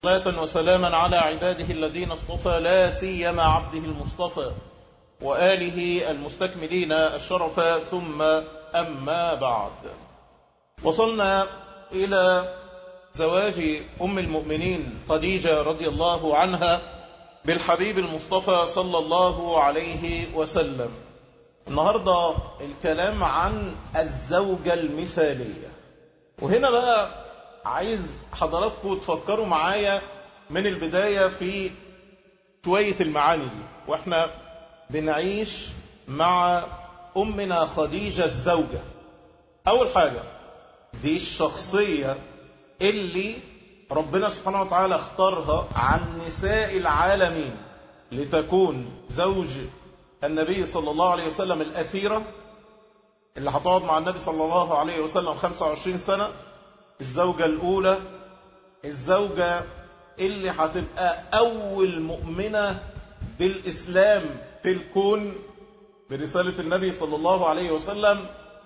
صلاة وسلاما على عباده الذين اصطفى لا سيما عبده المصطفى وآله المستكملين الشرف ثم أما بعد وصلنا إلى زواج أم المؤمنين خديجة رضي الله عنها بالحبيب المصطفى صلى الله عليه وسلم النهاردة الكلام عن الزوجة المثالية وهنا بقى عايز حضراتكم تفكروا معايا من البداية في شوية المعاني دي واحنا بنعيش مع أمنا خديجة الزوجة أول حاجة دي الشخصية اللي ربنا سبحانه وتعالى اختارها عن نساء العالمين لتكون زوج النبي صلى الله عليه وسلم الأثيرة اللي هتقعد مع النبي صلى الله عليه وسلم 25 سنة الزوجة الأولى الزوجة اللي هتبقى أول مؤمنة بالإسلام في الكون برسالة النبي صلى الله عليه وسلم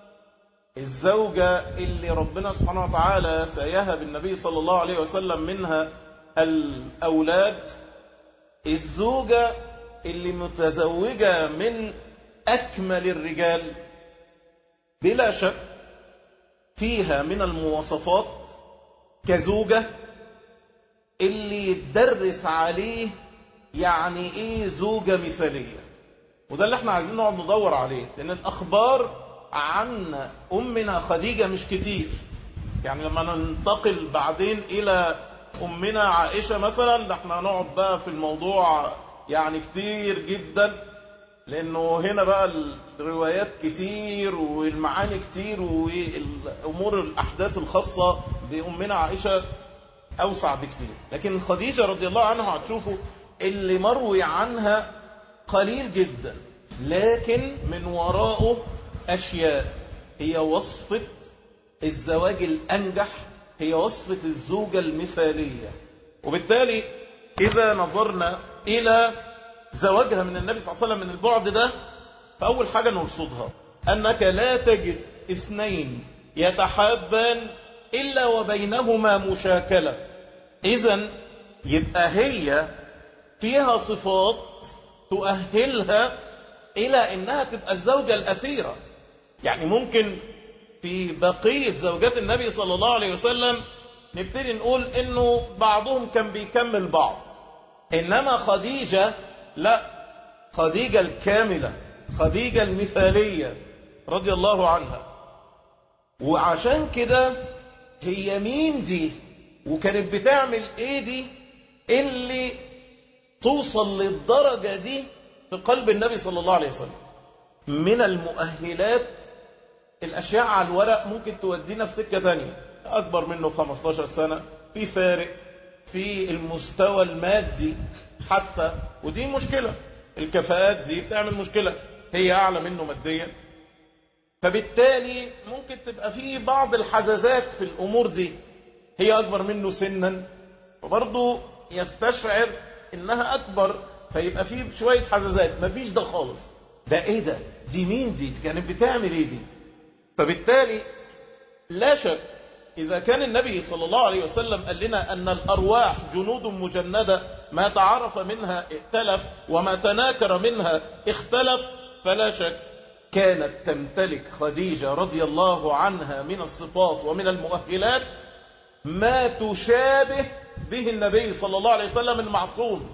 الزوجة اللي ربنا سبحانه وتعالى سيهب النبي صلى الله عليه وسلم منها الأولاد الزوجة اللي متزوجة من أكمل الرجال بلا شك فيها من المواصفات كزوجة اللي يدرس عليه يعني ايه زوجة مثالية وده اللي احنا عايزين نقعد ندور عليه لان الاخبار عن امنا خديجة مش كتير يعني لما ننتقل بعدين الى امنا عائشة مثلا ده احنا نقعد بقى في الموضوع يعني كتير جدا لانه هنا بقى الروايات كتير والمعاني كتير والامور الاحداث الخاصة بامنا عائشة اوسع بكتير لكن خديجة رضي الله عنها هتشوفوا اللي مروي عنها قليل جدا لكن من وراءه اشياء هي وصفة الزواج الانجح هي وصفة الزوجة المثالية وبالتالي اذا نظرنا الى زواجها من النبي صلى الله عليه وسلم من البعد ده فأول حاجة نرصدها أنك لا تجد اثنين يتحابان إلا وبينهما مشاكلة إذا يبقى هي فيها صفات تؤهلها إلى أنها تبقى الزوجة الأثيرة يعني ممكن في بقية زوجات النبي صلى الله عليه وسلم نبتدي نقول أنه بعضهم كان بيكمل بعض إنما خديجة لا خديجة الكاملة خديجة المثالية رضي الله عنها وعشان كده هي مين دي وكانت بتعمل ايه دي اللي توصل للدرجة دي في قلب النبي صلى الله عليه وسلم من المؤهلات الاشياء على الورق ممكن تودينا في سكة ثانية اكبر منه 15 سنة في فارق في المستوى المادي حتى ودي مشكلة الكفاءات دي بتعمل مشكلة هي أعلى منه ماديا فبالتالي ممكن تبقى في بعض الحزازات في الأمور دي هي أكبر منه سنا وبرضه يستشعر إنها أكبر فيبقى في شوية حزازات مفيش ده خالص ده إيه ده دي مين دي كانت بتعمل إيه دي فبالتالي لا شك إذا كان النبي صلى الله عليه وسلم قال لنا أن الأرواح جنود مجندة ما تعرف منها ائتلف وما تناكر منها اختلف فلا شك كانت تمتلك خديجة رضي الله عنها من الصفات ومن المؤهلات ما تشابه به النبي صلى الله عليه وسلم المعصوم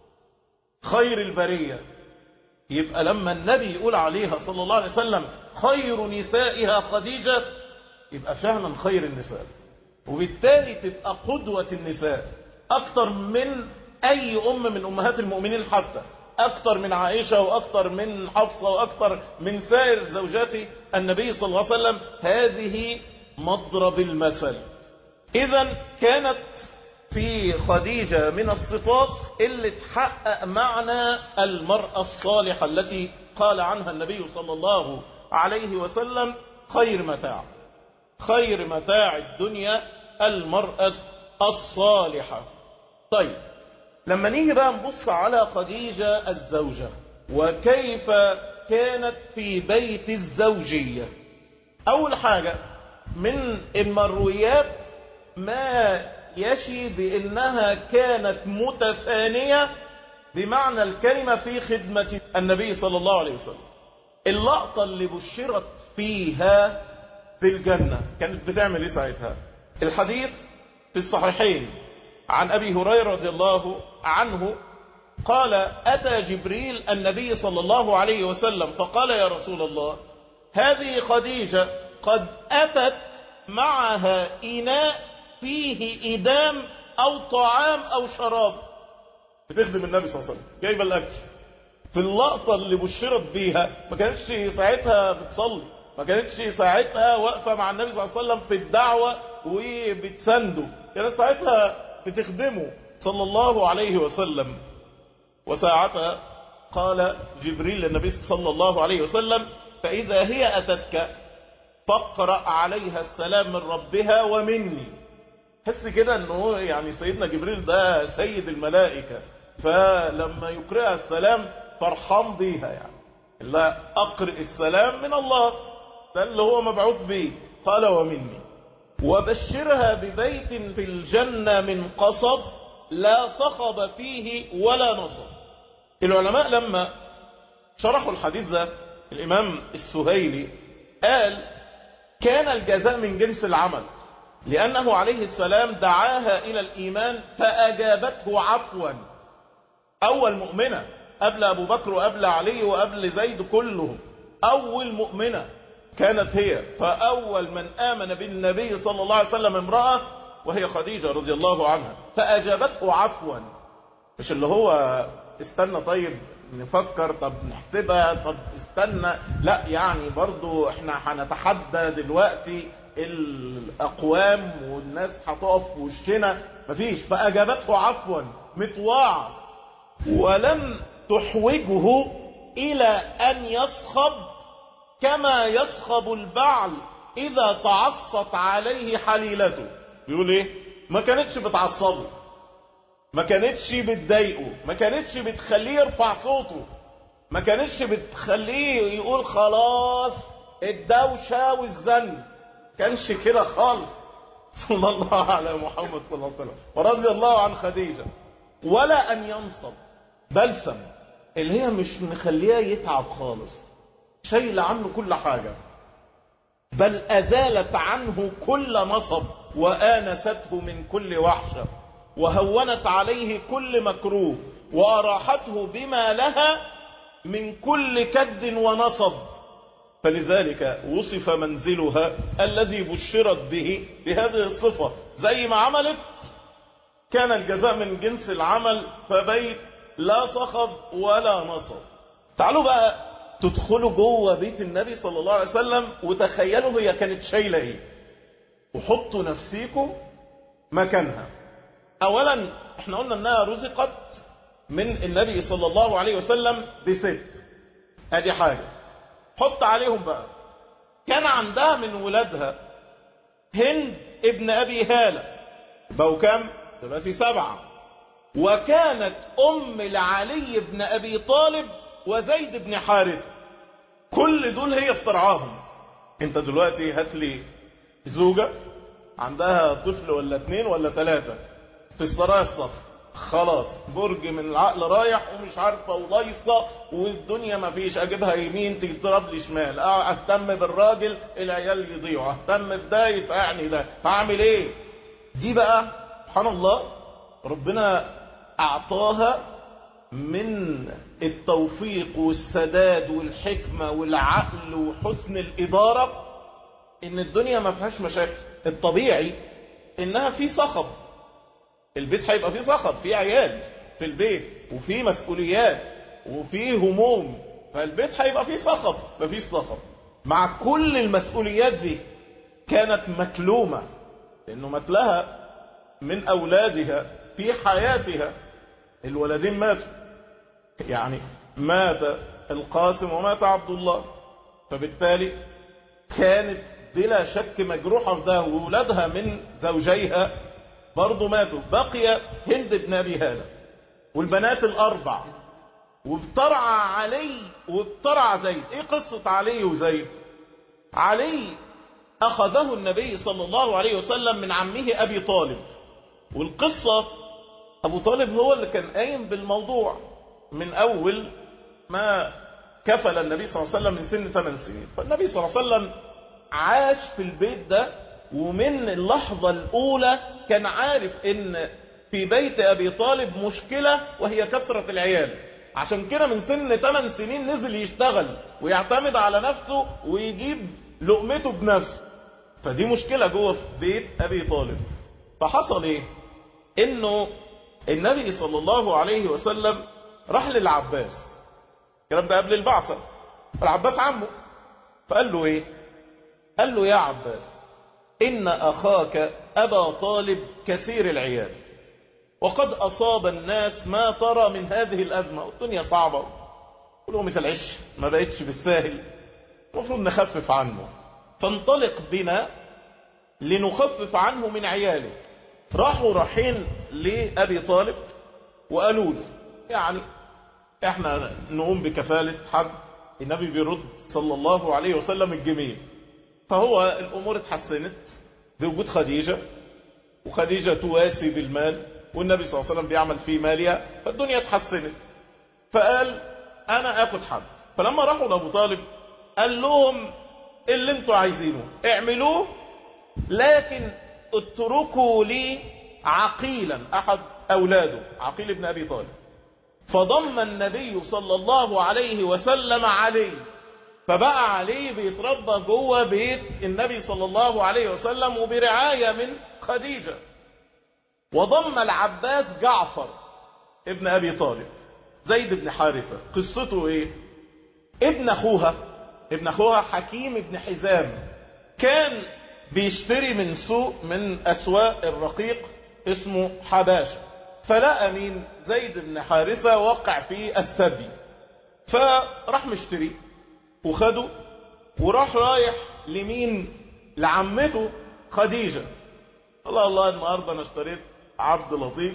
خير البرية يبقى لما النبي يقول عليها صلى الله عليه وسلم خير نسائها خديجة يبقى فعلا خير النساء وبالتالي تبقى قدوة النساء أكتر من أي أم من أمهات المؤمنين حتى أكتر من عائشة وأكتر من حفصة وأكتر من سائر زوجات النبي صلى الله عليه وسلم هذه مضرب المثل إذا كانت في خديجة من الصفات اللي تحقق معنى المرأة الصالحة التي قال عنها النبي صلى الله عليه وسلم خير متاع خير متاع الدنيا المرأة الصالحة طيب لما نيجي بقى نبص على خديجة الزوجة وكيف كانت في بيت الزوجية أول حاجة من المرويات ما يشي بأنها كانت متفانية بمعنى الكلمة في خدمة النبي صلى الله عليه وسلم اللقطة اللي بشرت فيها بالجنة كانت بتعمل ايه ساعتها الحديث في الصحيحين عن أبي هريرة رضي الله عنه قال أتى جبريل النبي صلى الله عليه وسلم فقال يا رسول الله هذه خديجة قد أتت معها إناء فيه إدام أو طعام أو شراب بتخدم النبي صلى الله عليه وسلم جايبة الأكل في اللقطة اللي بشرت بيها ما كانتش ساعتها بتصلي ما كانتش ساعتها واقفة مع النبي صلى الله عليه وسلم في الدعوة وبتسنده كانت ساعتها بتخدمه صلى الله عليه وسلم وساعتها قال جبريل للنبي صلى الله عليه وسلم فإذا هي أتتك فاقرأ عليها السلام من ربها ومني حس كده انه يعني سيدنا جبريل ده سيد الملائكة فلما يقرأها السلام فرحان بيها يعني لا أقرئ السلام من الله ده اللي هو مبعوث به قال ومني وبشرها ببيت في الجنة من قصب لا صخب فيه ولا نصب العلماء لما شرحوا الحديث ده الإمام السهيلي قال كان الجزاء من جنس العمل لأنه عليه السلام دعاها إلى الإيمان فأجابته عفوا أول مؤمنة قبل أبو بكر وقبل علي وقبل زيد كلهم أول مؤمنة كانت هي فأول من آمن بالنبي صلى الله عليه وسلم امرأة وهي خديجة رضي الله عنها فأجابته عفوا مش اللي هو استنى طيب نفكر طب نحسبها طب استنى لا يعني برضو احنا هنتحدى دلوقتي الأقوام والناس هتقف في وشنا مفيش فأجابته عفوا مطواع ولم تحوجه إلى أن يصخب كما يصخب البعل إذا تعصت عليه حليلته بيقول إيه ما كانتش بتعصبه ما كانتش بتضايقه ما كانتش بتخليه يرفع صوته ما كانتش بتخليه يقول خلاص الدوشة والزن كانش كده خالص صلى الله على محمد صلى الله عليه وسلم ورضي الله عن خديجة ولا أن ينصب بلسم اللي هي مش مخليه يتعب خالص شايل عنه كل حاجة بل أزالت عنه كل نصب وآنسته من كل وحشة وهونت عليه كل مكروه وأراحته بما لها من كل كد ونصب فلذلك وصف منزلها الذي بشرت به بهذه الصفة زي ما عملت كان الجزاء من جنس العمل فبيت لا صخب ولا نصب تعالوا بقى تدخلوا جوه بيت النبي صلى الله عليه وسلم وتخيلوا هي كانت شايلة ايه وحطوا نفسيكم مكانها اولا احنا قلنا انها رزقت من النبي صلى الله عليه وسلم بست ادي حاجة حط عليهم بقى كان عندها من ولادها هند ابن ابي هالة بقوا كام دلوقتي سبعة وكانت ام لعلي بن ابي طالب وزيد بن حارث كل دول هي بترعاهم انت دلوقتي هات لي زوجة عندها طفل ولا اتنين ولا تلاتة في السرايا الصف خلاص برج من العقل رايح ومش عارفة ولايصة والدنيا ما فيش اجيبها يمين تضرب لي شمال اهتم بالراجل العيال يضيعوا اهتم بده يتعني ده هعمل ايه دي بقى سبحان الله ربنا اعطاها من التوفيق والسداد والحكمة والعقل وحسن الإدارة إن الدنيا ما فيهاش مشاكل الطبيعي إنها في صخب البيت هيبقى فيه صخب فيه عيال في البيت وفيه مسؤوليات وفيه هموم فالبيت هيبقى فيه صخب مفيش صخب مع كل المسؤوليات دي كانت مكلومة لأنه متلها من أولادها في حياتها الولدين ماتوا يعني مات القاسم ومات عبد الله فبالتالي كانت بلا شك مجروحة في ده وولادها من زوجيها برضو ماتوا بقي هند بن أبي هالة والبنات الأربع وابترع علي وابترع زيد ايه قصة علي وزيد علي أخذه النبي صلى الله عليه وسلم من عمه أبي طالب والقصة أبو طالب هو اللي كان قايم بالموضوع من أول ما كفل النبي صلى الله عليه وسلم من سن 8 سنين فالنبي صلى الله عليه وسلم عاش في البيت ده ومن اللحظة الأولى كان عارف إن في بيت أبي طالب مشكلة وهي كثرة العيال عشان كده من سن 8 سنين نزل يشتغل ويعتمد على نفسه ويجيب لقمته بنفسه فدي مشكلة جوه في بيت أبي طالب فحصل إيه إنه النبي صلى الله عليه وسلم راح للعباس الكلام ده قبل البعثة العباس عمه فقال له إيه قال له يا عباس إن أخاك أبا طالب كثير العيال وقد أصاب الناس ما ترى من هذه الأزمة والدنيا صعبة ولقمة العيش ما بقتش بالساهل المفروض نخفف عنه فانطلق بنا لنخفف عنه من عياله راحوا رايحين لأبي طالب وقالوا له يعني احنا نقوم بكفالة حد النبي بيرد صلى الله عليه وسلم الجميل فهو الأمور اتحسنت بوجود خديجة وخديجة تواسي بالمال والنبي صلى الله عليه وسلم بيعمل في مالها فالدنيا اتحسنت فقال انا اخد حد فلما راحوا لابو طالب قال لهم اللي انتوا عايزينه اعملوه لكن اتركوا لي عقيلا احد اولاده عقيل ابن ابي طالب فضم النبي صلى الله عليه وسلم عليه فبقى عليه بيتربى جوه بيت النبي صلى الله عليه وسلم وبرعاية من خديجة وضم العباس جعفر ابن أبي طالب زيد بن حارثة قصته ايه ابن أخوها ابن أخوها حكيم ابن حزام كان بيشتري من سوق من أسواق الرقيق اسمه حباشة فلقى مين زيد بن حارثة وقع في السبي فراح مشتري وخده وراح رايح لمين لعمته خديجة الله الله النهاردة انا اشتريت عبد لطيف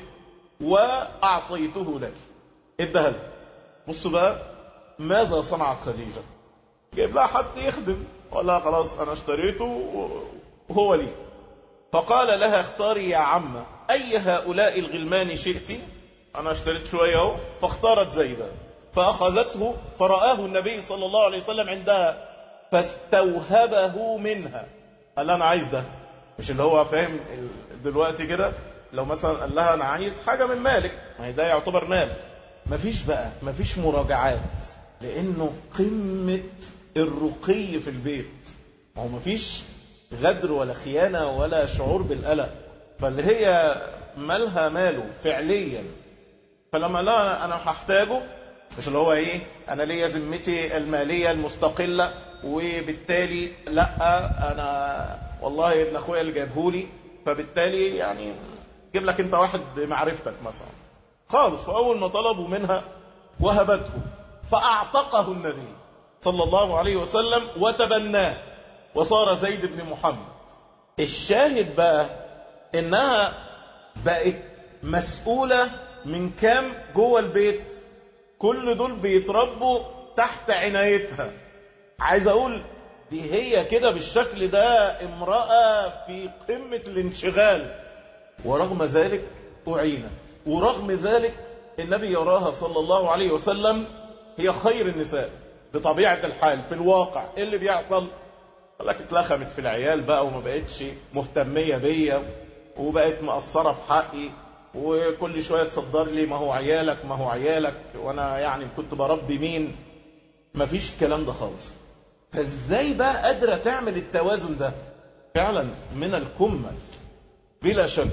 واعطيته لك ادها لك بص بقى ماذا صنعت خديجة جايب لها حد يخدم ولا خلاص انا اشتريته وهو لي فقال لها اختاري يا عمة اي هؤلاء الغلمان شئت انا اشتريت شوية اهو فاختارت زيدا فاخذته فرآه النبي صلى الله عليه وسلم عندها فاستوهبه منها قال لها انا عايز ده مش اللي هو فاهم دلوقتي كده لو مثلا قال لها انا عايز حاجة من مالك ما هي ده يعتبر مال مفيش بقى مفيش مراجعات لانه قمة الرقي في البيت ما هو مفيش غدر ولا خيانة ولا شعور بالقلق فاللي هي مالها ماله فعليا فلما لا انا هحتاجه مش اللي هو ايه انا ليا ذمتي المالية المستقلة وبالتالي لا انا والله ابن اخويا اللي جابهولي فبالتالي يعني جيب لك انت واحد بمعرفتك مثلا خالص فاول ما طلبوا منها وهبته فاعتقه النبي صلى الله عليه وسلم وتبناه وصار زيد بن محمد الشاهد بقى انها بقت مسؤولة من كام جوه البيت كل دول بيتربوا تحت عنايتها عايز اقول دي هي كده بالشكل ده امرأة في قمة الانشغال ورغم ذلك أعينت ورغم ذلك النبي يراها صلى الله عليه وسلم هي خير النساء بطبيعة الحال في الواقع إيه اللي بيحصل قال لك اتلخمت في العيال بقى وما بقتش مهتمية بيا وبقت مقصرة في حقي وكل شوية تصدر لي ما هو عيالك ما هو عيالك وانا يعني كنت بربي مين مفيش الكلام ده خالص فازاي بقى قادرة تعمل التوازن ده فعلا من الكمة بلا شك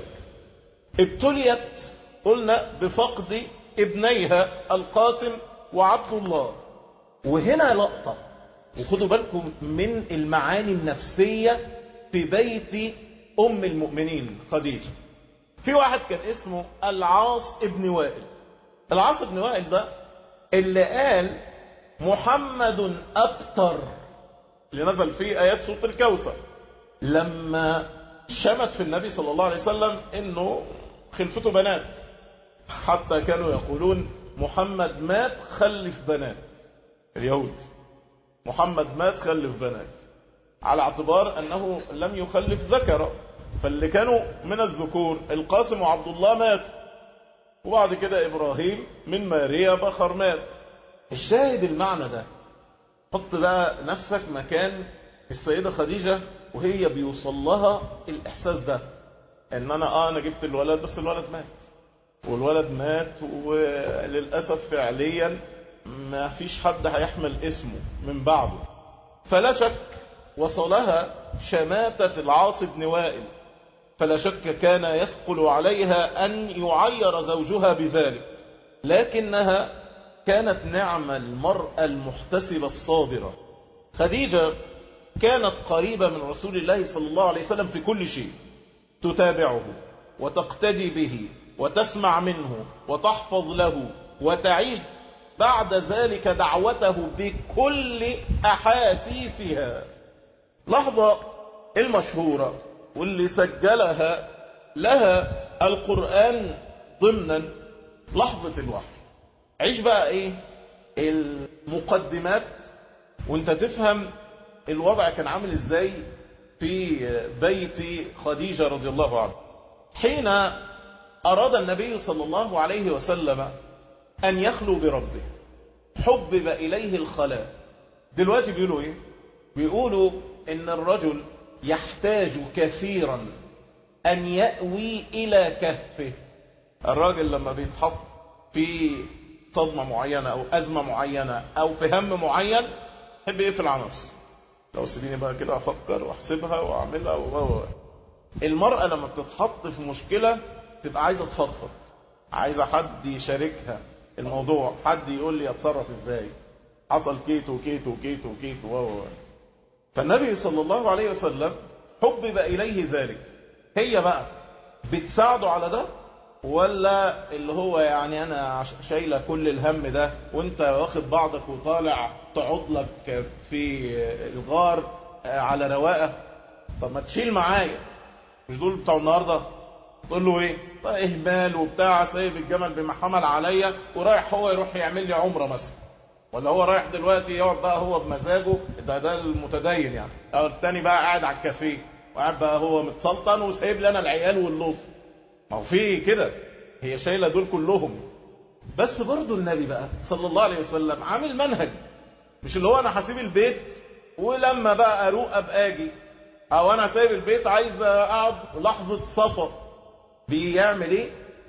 ابتليت قلنا بفقد ابنيها القاسم وعبد الله وهنا لقطة وخدوا بالكم من المعاني النفسية في بيت أم المؤمنين خديجة في واحد كان اسمه العاص ابن وائل العاص ابن وائل ده اللي قال محمد أبتر اللي نزل فيه آيات سورة الكوثر لما شمت في النبي صلى الله عليه وسلم انه خلفته بنات حتى كانوا يقولون محمد مات خلف بنات اليهود محمد مات خلف بنات على اعتبار انه لم يخلف ذكر فاللي كانوا من الذكور القاسم وعبد الله مات وبعد كده إبراهيم من ماريا بخر مات الشاهد المعنى ده حط بقى نفسك مكان السيدة خديجة وهي بيوصل لها الإحساس ده ان انا اه انا جبت الولد بس الولد مات والولد مات وللأسف فعليا ما فيش حد هيحمل اسمه من بعده فلا شك وصلها شماتة العاص بن وائل فلا شك كان يثقل عليها أن يعير زوجها بذلك لكنها كانت نعم المرأة المحتسبة الصابرة خديجة كانت قريبة من رسول الله صلى الله عليه وسلم في كل شيء تتابعه وتقتدي به وتسمع منه وتحفظ له وتعيش بعد ذلك دعوته بكل أحاسيسها لحظة المشهورة واللي سجلها لها القرآن ضمنا لحظة الوحي عيش بقى ايه المقدمات وانت تفهم الوضع كان عامل ازاي في بيت خديجة رضي الله عنها حين أراد النبي صلى الله عليه وسلم أن يخلو بربه حبب إليه الخلاء دلوقتي بيقولوا إيه بيقولوا إن الرجل يحتاج كثيرا أن يأوي إلى كهفه الراجل لما بيتحط في صدمة معينة أو أزمة معينة أو في هم معين يحب يقفل على نفسه لو سيبيني بقى كده أفكر وأحسبها وأعملها و المرأة لما بتتحط في مشكلة تبقى عايزة تفضفض عايزة حد يشاركها الموضوع حد يقول لي اتصرف ازاي حصل كيت وكيت وكيت وكيت و فالنبي صلى الله عليه وسلم حبب إليه ذلك هي بقى بتساعده على ده ولا اللي هو يعني انا شايله كل الهم ده وانت واخد بعضك وطالع تقعد لك في الغار على رواقه طب ما تشيل معايا مش دول بتوع النهارده تقول له ايه اهمال وبتاع سايب الجمل بما حمل عليا ورايح هو يروح يعمل لي عمره مثلا ولا هو رايح دلوقتي يقعد بقى هو بمزاجه ده ده المتدين يعني او التاني بقى قاعد على الكافيه وقاعد بقى هو متسلطن وسايب لي انا العيال واللوص ما هو في كده هي شايله دول كلهم بس برضو النبي بقى صلى الله عليه وسلم عامل منهج مش اللي هو انا هسيب البيت ولما بقى اروق ابقى اجي او انا سايب البيت عايز اقعد لحظه صفا بيعمل ايه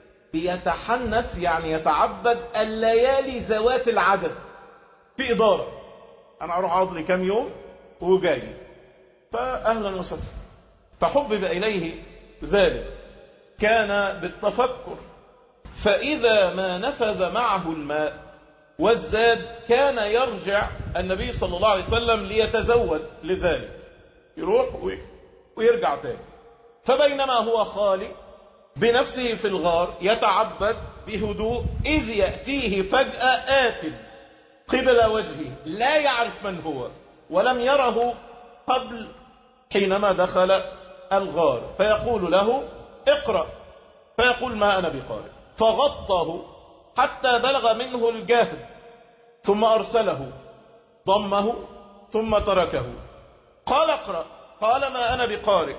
بيتحنث يعني يتعبد الليالي ذوات العدد في اداره انا اروح اقعد لي كام يوم وجاي فاهلا وسهلا فحبب اليه ذلك كان بالتفكر فإذا ما نفذ معه الماء والزاد كان يرجع النبي صلى الله عليه وسلم ليتزود لذلك يروح ويرجع تاني فبينما هو خالي بنفسه في الغار يتعبد بهدوء إذ يأتيه فجأة آت قبل وجهه لا يعرف من هو ولم يره قبل حينما دخل الغار فيقول له اقرأ فيقول ما أنا بقارئ فغطه حتى بلغ منه الجهد ثم أرسله ضمه ثم تركه قال اقرأ قال ما أنا بقارئ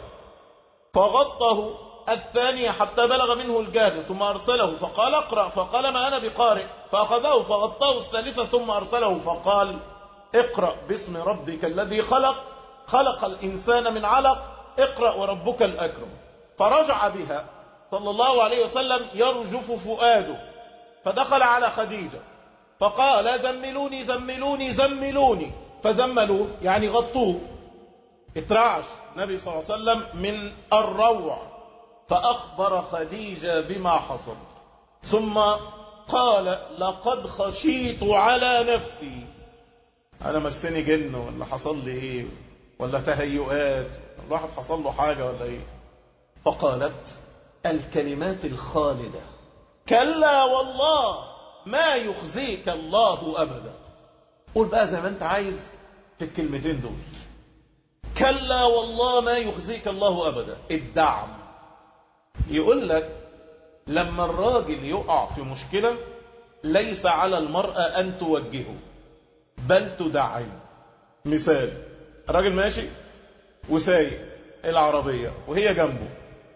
فغطه الثاني حتى بلغ منه الجهد ثم أرسله فقال اقرأ فقال ما أنا بقارئ فأخذه فغطاه الثالثة ثم أرسله فقال اقرأ باسم ربك الذي خلق خلق الإنسان من علق اقرأ وربك الأكرم فرجع بها صلى الله عليه وسلم يرجف فؤاده فدخل على خديجة فقال زملوني زملوني زملوني فزملوه يعني غطوه اترعش النبي صلى الله عليه وسلم من الروع فأخبر خديجة بما حصل ثم قال لقد خشيت على نفسي أنا مسني جن ولا حصل لي إيه ولا تهيؤات الواحد حصل له حاجة ولا إيه فقالت الكلمات الخالدة كلا والله ما يخزيك الله أبدا قول بقى زي ما انت عايز في الكلمتين دول كلا والله ما يخزيك الله أبدا الدعم يقول لك لما الراجل يقع في مشكلة ليس على المرأة أن توجهه بل تدعم مثال الراجل ماشي وسايق العربية وهي جنبه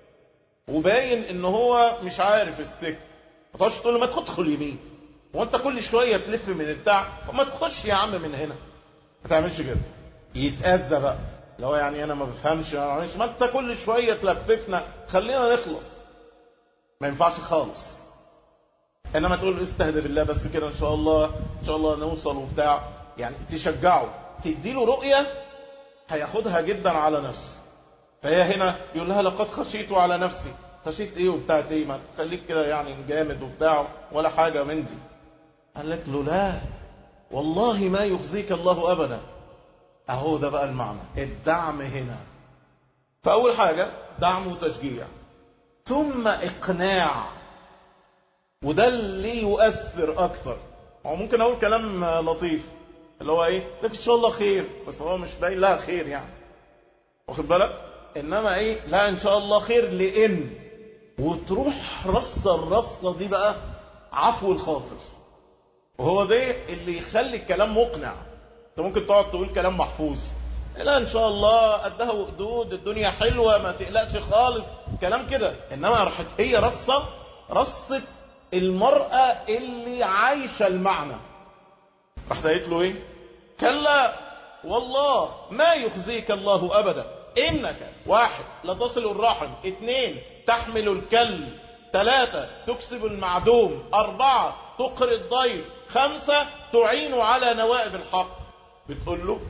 وباين ان هو مش عارف السكة ما تقعدش تقول له ما تدخل يمين وانت كل شوية تلف من البتاع ما تخش يا عم من هنا ما تعملش كده يتأذى بقى لو يعني انا ما بفهمش ما انت كل شوية تلففنا خلينا نخلص ما ينفعش خالص انما تقول له استهدى بالله بس كده ان شاء الله ان شاء الله نوصل وبتاع يعني تشجعه تديله رؤية هياخدها جدا على نفسه فهي هنا يقول لها لقد خشيت على نفسي خشيت ايه وبتاعت ايه ما تخليك كده يعني جامد وبتاع ولا حاجة من دي قالت له لا والله ما يخزيك الله ابدا اهو ده بقى المعنى الدعم هنا فاول حاجة دعم وتشجيع ثم اقناع وده اللي يؤثر اكتر هو ممكن اقول كلام لطيف اللي هو ايه ده ان شاء الله خير بس هو مش باين لها خير يعني واخد بالك انما ايه لا ان شاء الله خير لان وتروح رصة الرصة دي بقى عفو الخاطر وهو ده اللي يخلي الكلام مقنع انت ممكن تقعد تقول كلام محفوظ لا ان شاء الله قدها وقدود الدنيا حلوة ما تقلقش خالص كلام كده انما راحت هي رصة رصة المرأة اللي عايشة المعنى راح قالت له ايه كلا والله ما يخزيك الله ابدا انك واحد لا تصل الرحم اثنين تحمل الكل ثلاثة تكسب المعدوم أربعة تقري الضيف خمسة تعين على نوائب الحق بتقول له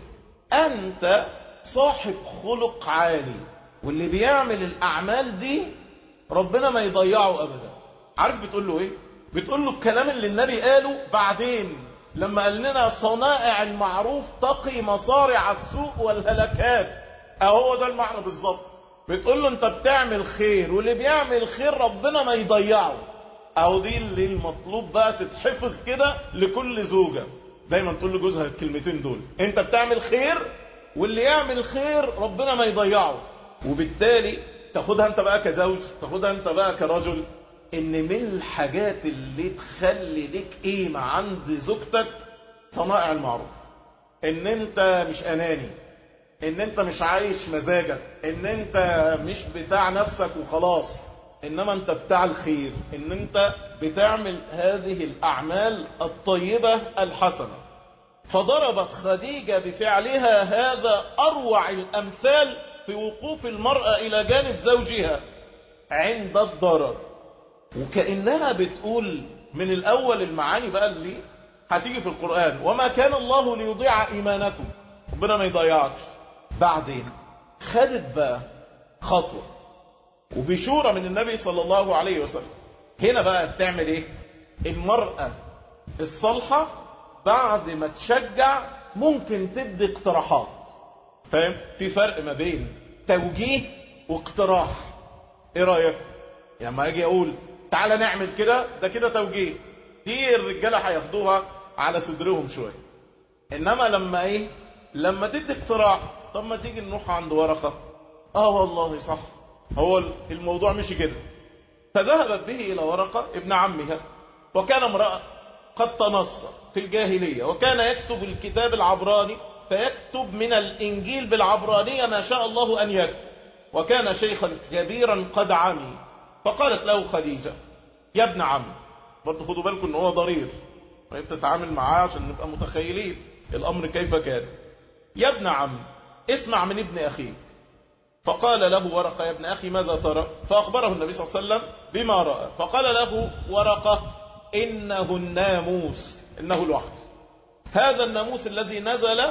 أنت صاحب خلق عالي واللي بيعمل الأعمال دي ربنا ما يضيعه أبدا عارف بتقول له إيه بتقول له الكلام اللي النبي قاله بعدين لما قال لنا صنائع المعروف تقي مصارع السوء والهلكات اهو ده المعنى بالظبط بتقول له انت بتعمل خير واللي بيعمل خير ربنا ما يضيعه اهو دي اللي المطلوب بقى تتحفظ كده لكل زوجة دايما تقول لجوزها الكلمتين دول انت بتعمل خير واللي يعمل خير ربنا ما يضيعه وبالتالي تاخدها انت بقى كزوج تاخدها انت بقى كرجل ان من الحاجات اللي تخلي لك قيمة عند زوجتك صنائع المعروف ان انت مش اناني ان انت مش عايش مزاجك ان انت مش بتاع نفسك وخلاص انما انت بتاع الخير ان انت بتعمل هذه الاعمال الطيبة الحسنة فضربت خديجة بفعلها هذا اروع الامثال في وقوف المرأة الى جانب زوجها عند الضرر وكأنها بتقول من الاول المعاني بقى اللي هتيجي في القرآن وما كان الله ليضيع ايمانكم ربنا ما يضيعكش بعدين خدت بقى خطوة وبشورة من النبي صلى الله عليه وسلم هنا بقى تعمل ايه المرأة الصالحة بعد ما تشجع ممكن تدي اقتراحات فاهم في فرق ما بين توجيه واقتراح ايه رأيك يعني ما اجي اقول تعالى نعمل كده ده كده توجيه دي الرجالة هياخدوها على صدرهم شوية انما لما ايه لما تدي اقتراح طب ما تيجي نروح عند ورقة اه والله صح هو الموضوع مش كده فذهبت به الى ورقة ابن عمها وكان امرأة قد تنصر في الجاهلية وكان يكتب الكتاب العبراني فيكتب من الانجيل بالعبرانية ما شاء الله ان يكتب وكان شيخا كبيرا قد عمي فقالت له خديجة يا ابن عم برضه خدوا بالكم ان هو ضرير وهي بتتعامل معاه عشان نبقى متخيلين الامر كيف كان يا ابن عم اسمع من ابن اخيك فقال له ورقة يا ابن اخي ماذا ترى فاخبره النبي صلى الله عليه وسلم بما رأى فقال له ورقة انه الناموس انه الوحي هذا الناموس الذي نزل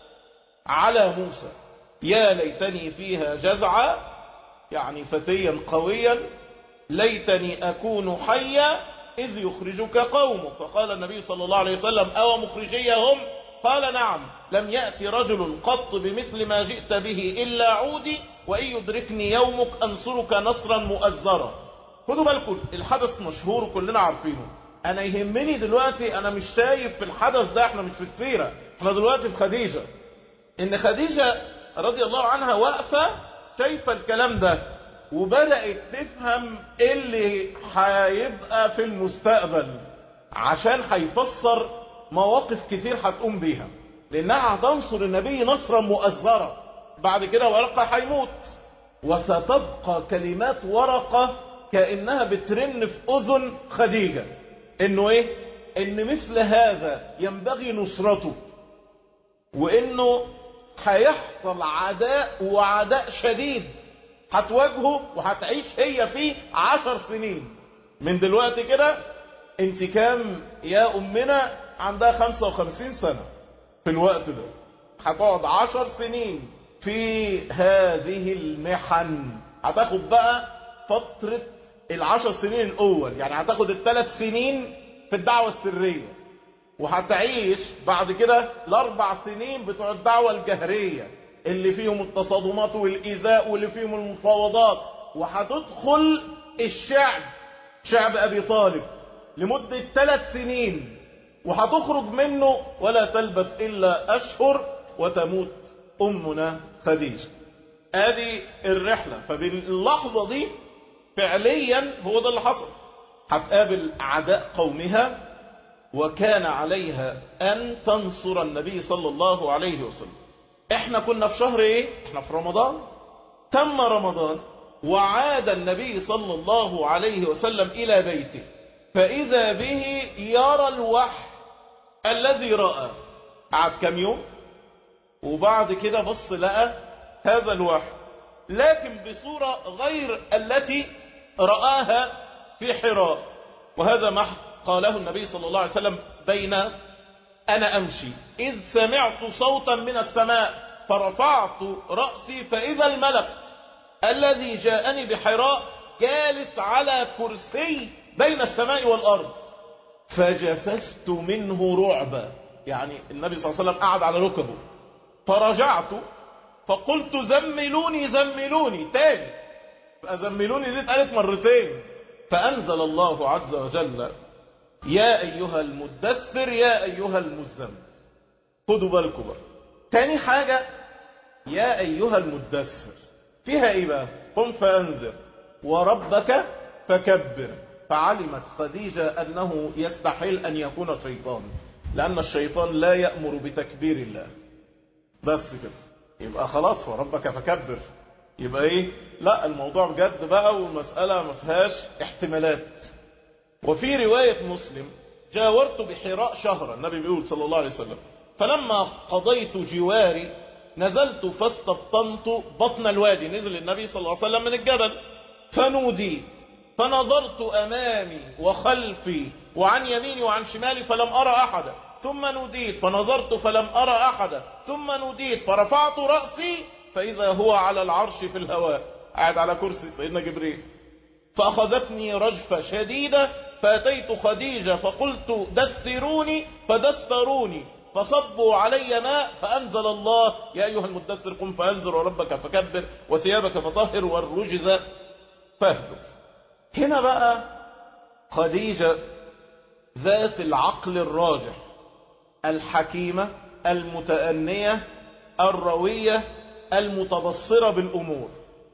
على موسى يا ليتني فيها جزعا يعني فتيا قويا ليتني أكون حيا إذ يخرجك قومك فقال النبي صلى الله عليه وسلم أو مخرجيهم قال نعم لم يأتي رجل قط بمثل ما جئت به إلا عودي وإن يدركني يومك أنصرك نصرا مؤزرا خدوا بالكم الحدث مشهور وكلنا عارفينه أنا يهمني دلوقتي أنا مش شايف في الحدث ده احنا مش في السيرة احنا دلوقتي في خديجة إن خديجة رضي الله عنها واقفة شايفة الكلام ده وبدأت تفهم ايه اللي هيبقى في المستقبل عشان هيفسر مواقف كتير هتقوم بيها لانها هتنصر النبي نصرا مؤزرا بعد كده ورقة هيموت وستبقى كلمات ورقة كأنها بترن في أذن خديجة إنه إيه؟ إن مثل هذا ينبغي نصرته وإنه هيحصل عداء وعداء شديد هتواجهه وهتعيش هي فيه عشر سنين من دلوقتي كده انت كام يا أمنا عندها خمسة وخمسين سنة في الوقت ده هتقعد عشر سنين في هذه المحن هتاخد بقى فترة العشر سنين الأول يعني هتاخد الثلاث سنين في الدعوة السرية وهتعيش بعد كده الأربع سنين بتوع الدعوة الجهرية اللي فيهم التصادمات والإيذاء واللي فيهم المفاوضات وهتدخل الشعب شعب أبي طالب لمدة ثلاث سنين وهتخرج منه ولا تلبث إلا أشهر وتموت أمنا خديجة ادي الرحلة فباللحظة دي فعليا هو ده اللي حصل هتقابل أعداء قومها وكان عليها أن تنصر النبي صلى الله عليه وسلم احنا كنا في شهر ايه احنا في رمضان تم رمضان وعاد النبي صلى الله عليه وسلم إلى بيته فإذا به يرى الوحي الذي رأى قعد كم يوم وبعد كده بص لقى هذا الوحي لكن بصورة غير التي رآها في حراء وهذا ما قاله النبي صلى الله عليه وسلم بين أنا أمشي إذ سمعت صوتا من السماء فرفعت رأسي فإذا الملك الذي جاءني بحراء جالس على كرسي بين السماء والأرض فجسست منه رعبا يعني النبي صلى الله عليه وسلم قعد على ركبه فرجعت فقلت زملوني زملوني تاني زملوني دي اتقالت مرتين فأنزل الله عز وجل يا أيها المدثر يا أيها المزمل خدوا بالكم بقى تاني حاجة يا أيها المدثر فيها إيه بقى قم فأنذر وربك فكبر فعلمت خديجة أنه يستحيل أن يكون شيطان لأن الشيطان لا يأمر بتكبير الله بس كده يبقى خلاص وربك فكبر يبقى ايه لا الموضوع بجد بقى والمسألة ما فيهاش احتمالات وفي رواية مسلم جاورت بحراء شهرا النبي بيقول صلى الله عليه وسلم فلما قضيت جواري نزلت فاستبطنت بطن الوادي نزل النبي صلى الله عليه وسلم من الجبل فنوديت فنظرت أمامي وخلفي وعن يميني وعن شمالي فلم أرى أحدا ثم نوديت فنظرت فلم أرى أحدا ثم نوديت فرفعت رأسي فإذا هو على العرش في الهواء قاعد على كرسي سيدنا جبريل فأخذتني رجفة شديدة فأتيت خديجة فقلت دثروني فدثروني فصبوا علي ماء فأنزل الله يا أيها المدثر قم فأنذر وربك فكبر وثيابك فطهر والرجز فاهدر هنا بقى خديجة ذات العقل الراجح الحكيمة المتأنية الروية المتبصرة بالأمور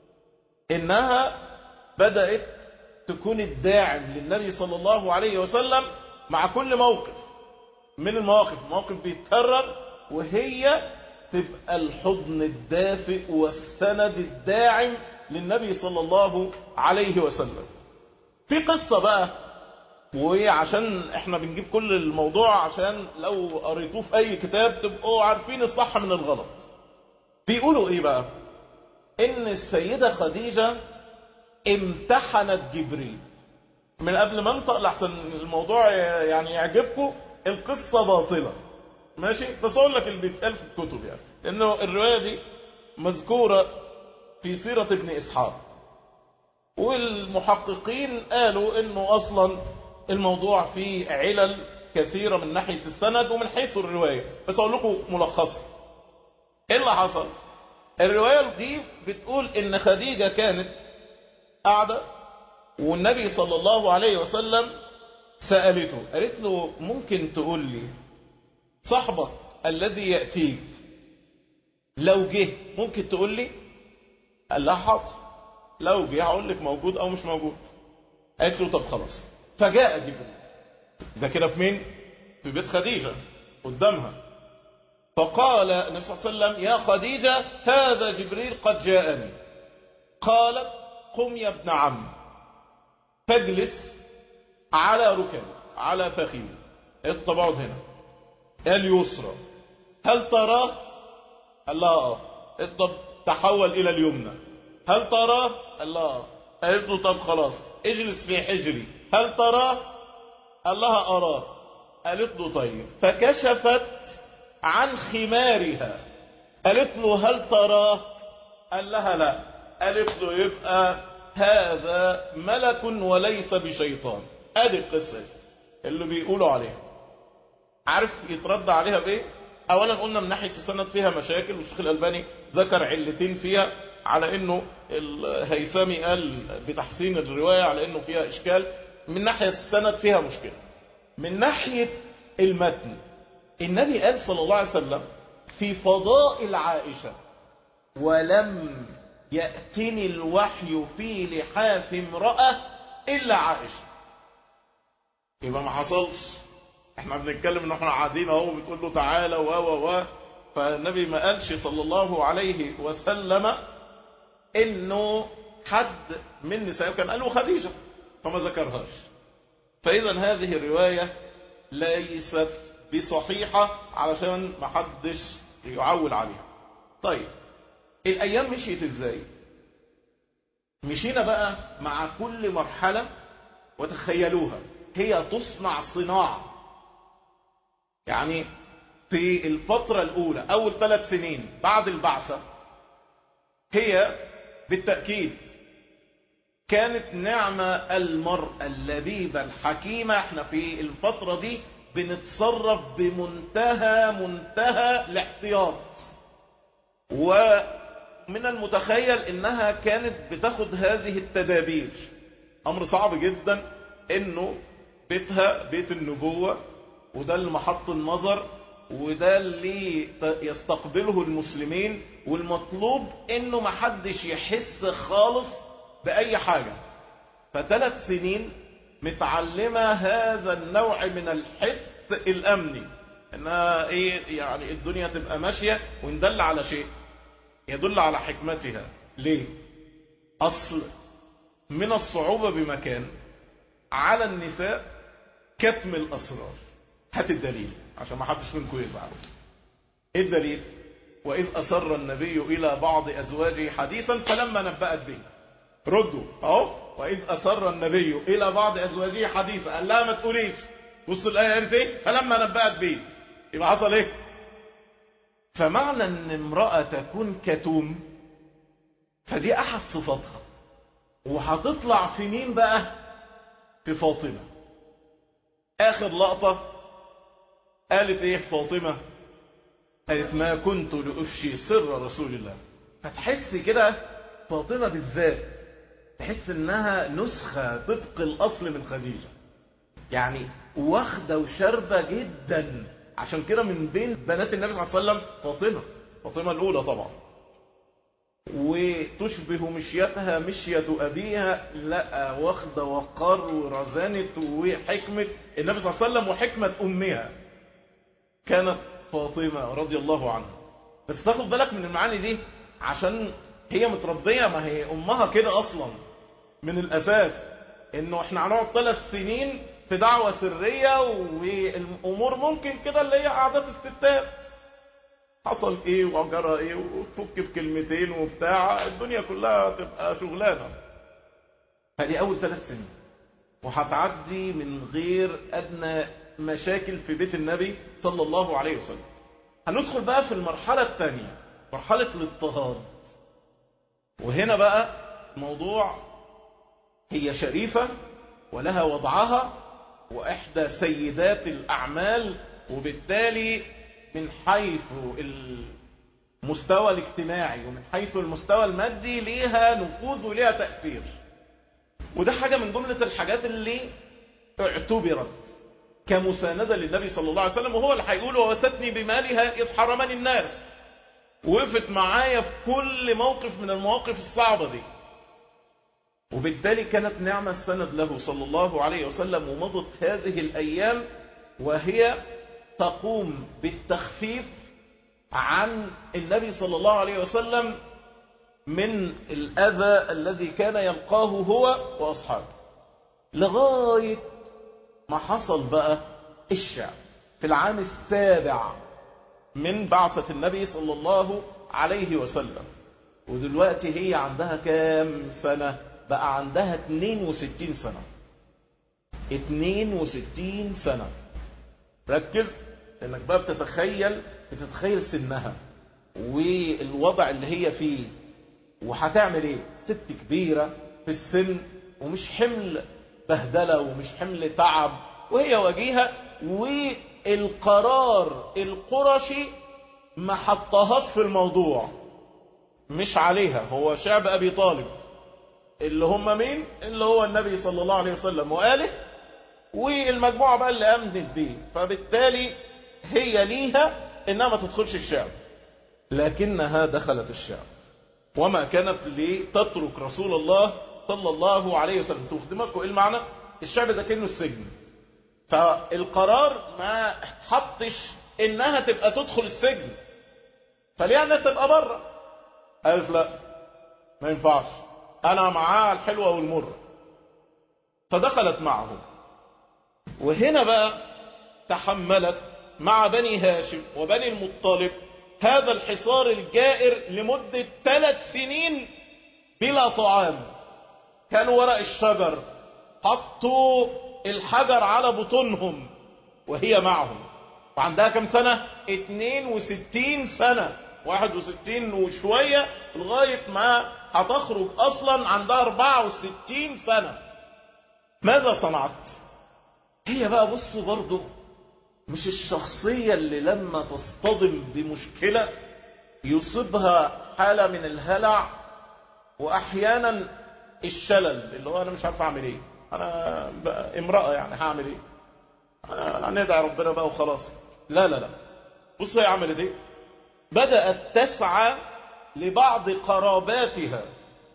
إنها بدأت تكون الداعم للنبي صلى الله عليه وسلم مع كل موقف من المواقف موقف بيتكرر وهي تبقى الحضن الدافئ والسند الداعم للنبي صلى الله عليه وسلم في قصة بقى وعشان احنا بنجيب كل الموضوع عشان لو قريتوه في اي كتاب تبقوا عارفين الصح من الغلط بيقولوا ايه بقى ان السيدة خديجة امتحنت جبريل من قبل ما انطق لحسن الموضوع يعني يعجبكم القصة باطلة ماشي بس اقول لك اللي بيتقال في الكتب يعني لانه الرواية دي مذكورة في سيرة ابن اسحاق والمحققين قالوا انه اصلا الموضوع فيه علل كثيرة من ناحية السند ومن حيث الرواية بس اقول لكم ملخصا ايه اللي حصل الرواية دي بتقول ان خديجة كانت قاعدة والنبي صلى الله عليه وسلم سألته قالت له ممكن تقول لي صاحبك الذي يأتيك لو جه ممكن تقول لي قال لها حاضر لو جه هقول لك موجود او مش موجود قالت له طب خلاص فجاء جبريل ده كده في مين في بيت خديجة قدامها فقال النبي صلى الله عليه وسلم يا خديجة هذا جبريل قد جاءني قالت قم يا ابن عم فاجلس على ركبه على فخذه اقعد هنا اليسرى هل تراه قال لها اه طب تحول الى اليمنى هل تراه قال لها اه قالت له طب خلاص اجلس في حجري هل تراه قال لها اراه قالت له طيب فكشفت عن خمارها قالت له هل تراه قال لها لا قالت له يبقى هذا ملك وليس بشيطان ادي القصه اللي بيقولوا عليها عارف يترد عليها بايه اولا قلنا من ناحيه السند فيها مشاكل والشيخ الالباني ذكر علتين فيها على انه الهيثمي قال بتحسين الروايه على انه فيها اشكال من ناحيه السند فيها مشكله من ناحيه المتن النبي قال صلى الله عليه وسلم في فضائل عائشه ولم ياتني الوحي في لحاف امراه الا عائشه يبقى ما حصلش احنا بنتكلم ان احنا قاعدين اهو بتقول له تعالى و و و فالنبي ما قالش صلى الله عليه وسلم انه حد من نسائه كان قال له خديجه فما ذكرهاش فاذا هذه الروايه ليست بصحيحه علشان ما حدش يعول عليها طيب الايام مشيت ازاي مشينا بقى مع كل مرحله وتخيلوها هي تصنع صناعه يعني في الفترة الأولى أول ثلاث سنين بعد البعثة هي بالتأكيد كانت نعمة المرأة اللبيبة الحكيمة احنا في الفترة دي بنتصرف بمنتهى منتهى الاحتياط ومن المتخيل انها كانت بتاخد هذه التدابير امر صعب جدا انه بيتها بيت النبوة وده اللي محط النظر وده اللي يستقبله المسلمين والمطلوب انه محدش يحس خالص باي حاجة فثلاث سنين متعلمة هذا النوع من الحس الامني انها ايه يعني الدنيا تبقى ماشية وان دل على شيء يدل على حكمتها ليه اصل من الصعوبة بمكان على النساء كتم الاسرار هات الدليل عشان ما حدش منكم يزعل ايه الدليل واذ اسر النبي الى بعض ازواجه حديثا فلما نبأت به ردوا اهو واذ اسر النبي الى بعض ازواجه حديثا قال لها ما تقوليش بصوا الايه قالت ايه فلما نبأت به يبقى حصل ايه فمعنى ان امراه تكون كتوم فدي احد صفاتها وهتطلع في مين بقى في فاطمه اخر لقطه قالت ايه فاطمة قالت ما كنت لأفشي سر رسول الله فتحس كده فاطمة بالذات تحس انها نسخة طبق الاصل من خديجة يعني واخدة وشاربة جدا عشان كده من بين بنات النبي صلى الله عليه وسلم فاطمة فاطمة الاولى طبعا وتشبه مشيتها مشية أبيها لا واخدة وقار ورزانة وحكمة النبي صلى الله عليه وسلم وحكمة أمها كانت فاطمة رضي الله عنها بس تاخد بالك من المعاني دي عشان هي متربية ما هي أمها كده أصلا من الأساس إنه إحنا هنقعد ثلاث سنين في دعوة سرية والأمور ممكن كده اللي هي قعدات الستات حصل إيه وجرى إيه وتفك بكلمتين وبتاع الدنيا كلها تبقى شغلانة هذه أول ثلاث سنين وهتعدي من غير أدنى مشاكل في بيت النبي صلى الله عليه وسلم هندخل بقى في المرحلة الثانية مرحلة الاضطهاد وهنا بقى موضوع هي شريفة ولها وضعها وإحدى سيدات الأعمال وبالتالي من حيث المستوى الاجتماعي ومن حيث المستوى المادي ليها نفوذ وليها تأثير وده حاجة من جملة الحاجات اللي اعتبرت كمساندة للنبي صلى الله عليه وسلم وهو اللي هيقول ووستني بمالها إذ حرمني الناس وقفت معايا في كل موقف من المواقف الصعبة دي وبالتالي كانت نعمة السند له صلى الله عليه وسلم ومضت هذه الأيام وهي تقوم بالتخفيف عن النبي صلى الله عليه وسلم من الأذى الذي كان يلقاه هو وأصحابه لغاية ما حصل بقى الشعب في العام السابع من بعثة النبي صلى الله عليه وسلم ودلوقتي هي عندها كام سنة بقى عندها 62 سنة 62 سنة ركز انك بقى بتتخيل بتتخيل سنها والوضع اللي هي فيه وهتعمل ايه ست كبيرة في السن ومش حمل بهدلة ومش حمل تعب وهي وجيهة والقرار القرشي ما حطهاش في الموضوع مش عليها هو شعب أبي طالب اللي هم مين اللي هو النبي صلى الله عليه وسلم وآله والمجموعة بقى اللي أمنت بيه فبالتالي هي ليها إنها ما تدخلش الشعب لكنها دخلت الشعب وما كانت لتترك رسول الله صلى الله عليه وسلم تخدمكم ايه المعنى الشعب ده كأنه السجن فالقرار ما حطش انها تبقى تدخل السجن فليه انها تبقى بره قالت لا ما ينفعش انا معاه الحلوة والمرة فدخلت معهم وهنا بقى تحملت مع بني هاشم وبني المطلب هذا الحصار الجائر لمدة ثلاث سنين بلا طعام كانوا ورق الشجر حطوا الحجر على بطونهم وهي معهم وعندها كم سنة 62 سنة 61 وشوية لغاية ما هتخرج أصلا عندها 64 سنة ماذا صنعت هي بقى بصوا برضو مش الشخصية اللي لما تصطدم بمشكلة يصيبها حالة من الهلع وأحيانا الشلل اللي هو أنا مش عارف أعمل إيه أنا بقى امرأة يعني هعمل إيه هندعي ربنا بقى وخلاص لا لا لا بصوا هي عملت إيه بدأت تسعى لبعض قراباتها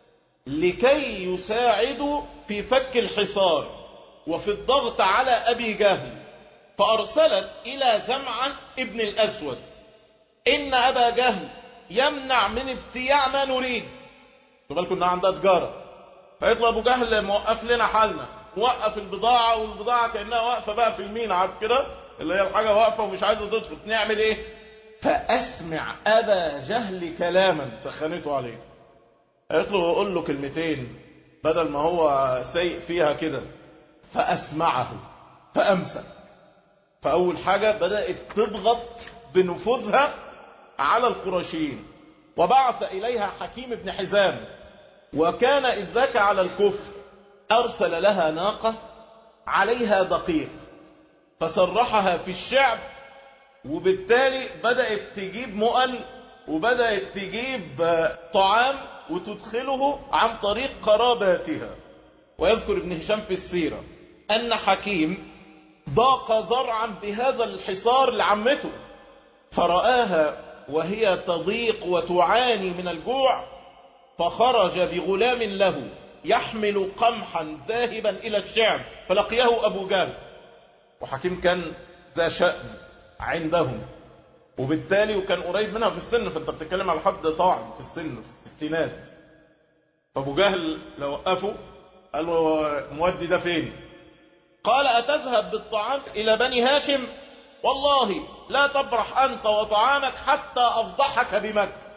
لكي يساعدوا في فك الحصار وفي الضغط على أبي جهل فأرسلت إلى زمعة ابن الأسود إن أبا جهل يمنع من ابتياع ما نريد بالكم إنها عندها تجارة فيطلب أبو جهل موقف لنا حالنا موقف البضاعة والبضاعة كأنها واقفة بقى في المين عارف كده اللي هي الحاجة واقفة ومش عايزة تدخل نعمل إيه فأسمع أبا جهل كلاما سخنته عليه قالت له قول له كلمتين بدل ما هو سيء فيها كده فأسمعه فأمسك فأول حاجة بدأت تضغط بنفوذها على القرشيين وبعث إليها حكيم بن حزام وكان إذ ذاك على الكفر أرسل لها ناقة عليها دقيق فسرحها في الشعب وبالتالي بدأت تجيب مؤن وبدأت تجيب طعام وتدخله عن طريق قراباتها ويذكر ابن هشام في السيرة أن حكيم ضاق ذرعا بهذا الحصار لعمته فرآها وهي تضيق وتعاني من الجوع فخرج بغلام له يحمل قمحا ذاهبا إلى الشعب فلقيه أبو جهل وحكيم كان ذا شأن عندهم وبالتالي وكان قريب منها في السن فانت بتتكلم على حد طاعن في السن في الستينات فابو جهل لو وقفه قال له مودي ده فين قال أتذهب بالطعام إلى بني هاشم والله لا تبرح أنت وطعامك حتى أفضحك بمكة